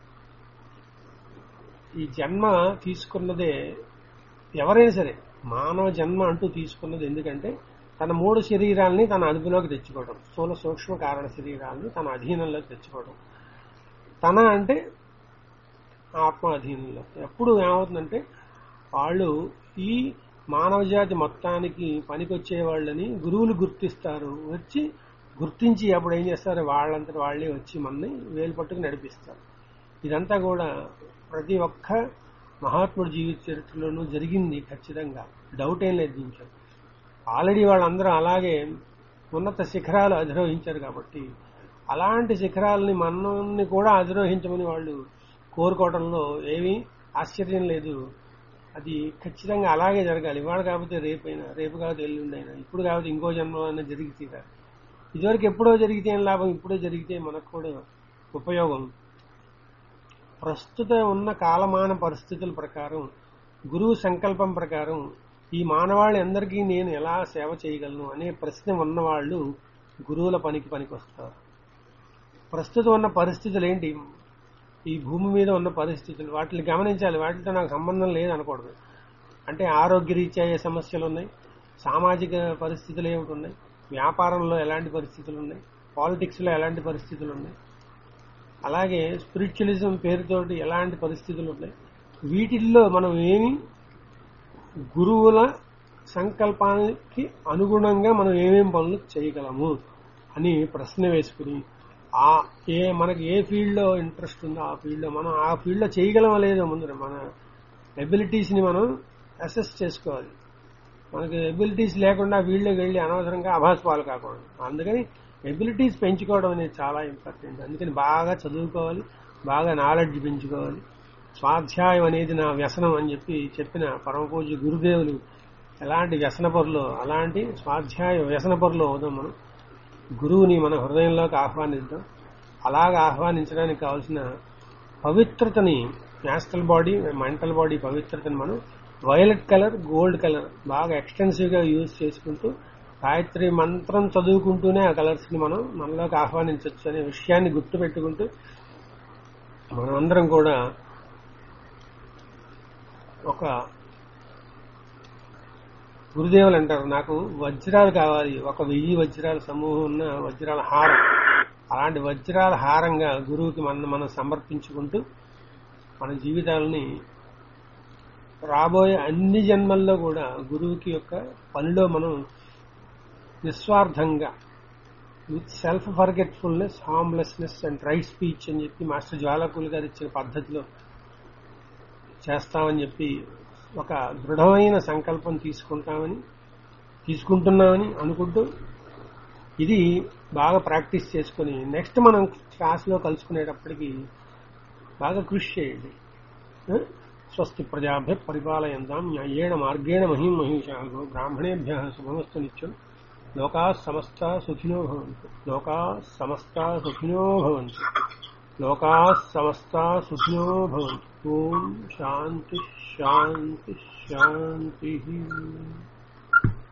A: ఈ జన్మ తీసుకున్నదే ఎవరైనా సరే మానవ జన్మ అంటూ తీసుకున్నది ఎందుకంటే తన మూడు శరీరాల్ని తన అదుపులోకి తెచ్చుకోవడం స్థూల సూక్ష్మ కారణ శరీరాల్ని తన అధీనంలోకి తెచ్చుకోవడం తన అంటే ఆత్మ అధీనంలో ఎప్పుడు ఏమవుతుందంటే వాళ్ళు ఈ మానవ జాతి మొత్తానికి పనికొచ్చే వాళ్ళని గురువులు గుర్తిస్తారు వచ్చి గుర్తించి అప్పుడు ఏం చేస్తారు వాళ్ళంతటి వాళ్ళే వచ్చి మనని వేలు పట్టుకు నడిపిస్తారు ఇదంతా కూడా ప్రతి ఒక్క మహాత్ముడి జీవిత చరిత్రలోనూ జరిగింది ఖచ్చితంగా డౌట్ ఏం లేదు దీంట్లో ఆల్రెడీ వాళ్ళందరూ అలాగే ఉన్నత శిఖరాలు అధిరోహించారు కాబట్టి అలాంటి శిఖరాలని మనల్ని కూడా అధిరోహించమని వాళ్ళు కోరుకోవడంలో ఏమీ ఆశ్చర్యం లేదు అది ఖచ్చితంగా అలాగే జరగాలి ఇవాళ కాకపోతే రేపైనా రేపు కాకపోతే ఎల్లుండైనా ఇప్పుడు కాకపోతే ఇంకో జన్మలో అయినా జరిగి తీరాలి ఇదివరకు ఎప్పుడో జరిగితే ఏం లాభం ఇప్పుడే జరిగితే మనకు కూడా ఉపయోగం ప్రస్తుత ఉన్న కాలమాన పరిస్థితుల ప్రకారం గురువు సంకల్పం ప్రకారం ఈ మానవాళి అందరికీ నేను ఎలా సేవ చేయగలను అనే ప్రశ్న ఉన్నవాళ్ళు గురువుల పనికి పనికొస్తారు ప్రస్తుతం ఉన్న పరిస్థితులు ఏంటి ఈ భూమి మీద ఉన్న పరిస్థితులు వాటిని గమనించాలి వాటితో నాకు సంబంధం లేదు అనకూడదు అంటే ఆరోగ్యరీత్యా ఏ సమస్యలు ఉన్నాయి సామాజిక పరిస్థితులు ఏమిటి ఉన్నాయి వ్యాపారంలో ఎలాంటి పరిస్థితులు ఉన్నాయి పాలిటిక్స్లో ఎలాంటి పరిస్థితులు ఉన్నాయి అలాగే స్పిరిచువలిజం పేరుతోటి ఎలాంటి పరిస్థితులు ఉన్నాయి వీటిల్లో మనం ఏమి గురువుల సంకల్పానికి అనుగుణంగా మనం ఏమేం పనులు చేయగలము అని ప్రశ్న వేసుకుని ఆ ఏ మనకి ఏ ఫీల్డ్లో ఇంట్రెస్ట్ ఉందో ఆ ఫీల్డ్లో మనం ఆ ఫీల్డ్లో చేయగలమా లేదో ముందర మన ఎబిలిటీస్ని మనం అసెస్ చేసుకోవాలి మనకి ఎబిలిటీస్ లేకుండా ఫీల్డ్లోకి వెళ్ళి అనవసరంగా అభాస్పాలు కాకూడదు అందుకని ఎబిలిటీస్ పెంచుకోవడం అనేది చాలా ఇంపార్టెంట్ అందుకని బాగా చదువుకోవాలి బాగా నాలెడ్జ్ పెంచుకోవాలి స్వాధ్యాయం అనేది నా వ్యసనం అని చెప్పి చెప్పిన పరమపూజ్య గురుదేవులు ఎలాంటి వ్యసన పరులు అలాంటి స్వాధ్యాయ వ్యసన పరులు అవుదాం మనం గురువుని మన హృదయంలోకి ఆహ్వానిద్దాం అలాగ ఆహ్వానించడానికి కావాల్సిన పవిత్రతని నేషనల్ బాడీ మెంటల్ బాడీ పవిత్రతని మనం వైలెట్ కలర్ గోల్డ్ కలర్ బాగా ఎక్స్టెన్సివ్ గా యూజ్ చేసుకుంటూ గాయత్రి మంత్రం చదువుకుంటూనే ఆ కలర్స్ ని మనం మనలోకి ఆహ్వానించవచ్చు అనే విషయాన్ని గుర్తు పెట్టుకుంటూ మనమందరం కూడా ఒక గురుదేవులు అంటారు నాకు వజ్రాలు కావాలి ఒక వెయ్యి వజ్రాల సమూహం ఉన్న వజ్రాల హారం అలాంటి వజ్రాల హారంగా గురువుకి మనం మనం సమర్పించుకుంటూ మన జీవితాలని రాబోయే అన్ని జన్మల్లో కూడా గురువుకి యొక్క పనిలో మనం నిస్వార్థంగా with self forgetfulness harmlessness and right speech అని చెప్పి మాస్టర్ జ్వాలకులు గారు ఇచ్చిన పద్ధతిలో చేస్తామని చెప్పి ఒక దృఢమైన సంకల్పం తీసుకుంటామని తీసుకుంటున్నామని అనుకుంటూ ఇది బాగా ప్రాక్టీస్ చేసుకుని నెక్స్ట్ మనం క్లాస్లో కలుసుకునేటప్పటికి బాగా కృషి చేయండి ఆ? స్వస్తి ప్రజాభ్య పరిపాలయంతాం న్యాయేణ మార్గేణ మహిం మహిషాగో బ్రాహ్మణేభ్య శుభమస్తు నిత్యం లోకా సమస్త సుఖినో భవంతు లోకా సమస్త సుఖినో భవంతు లోకా సమస్త సుఖినో భవంతు ఓం శాంతి శాంతి శాంతి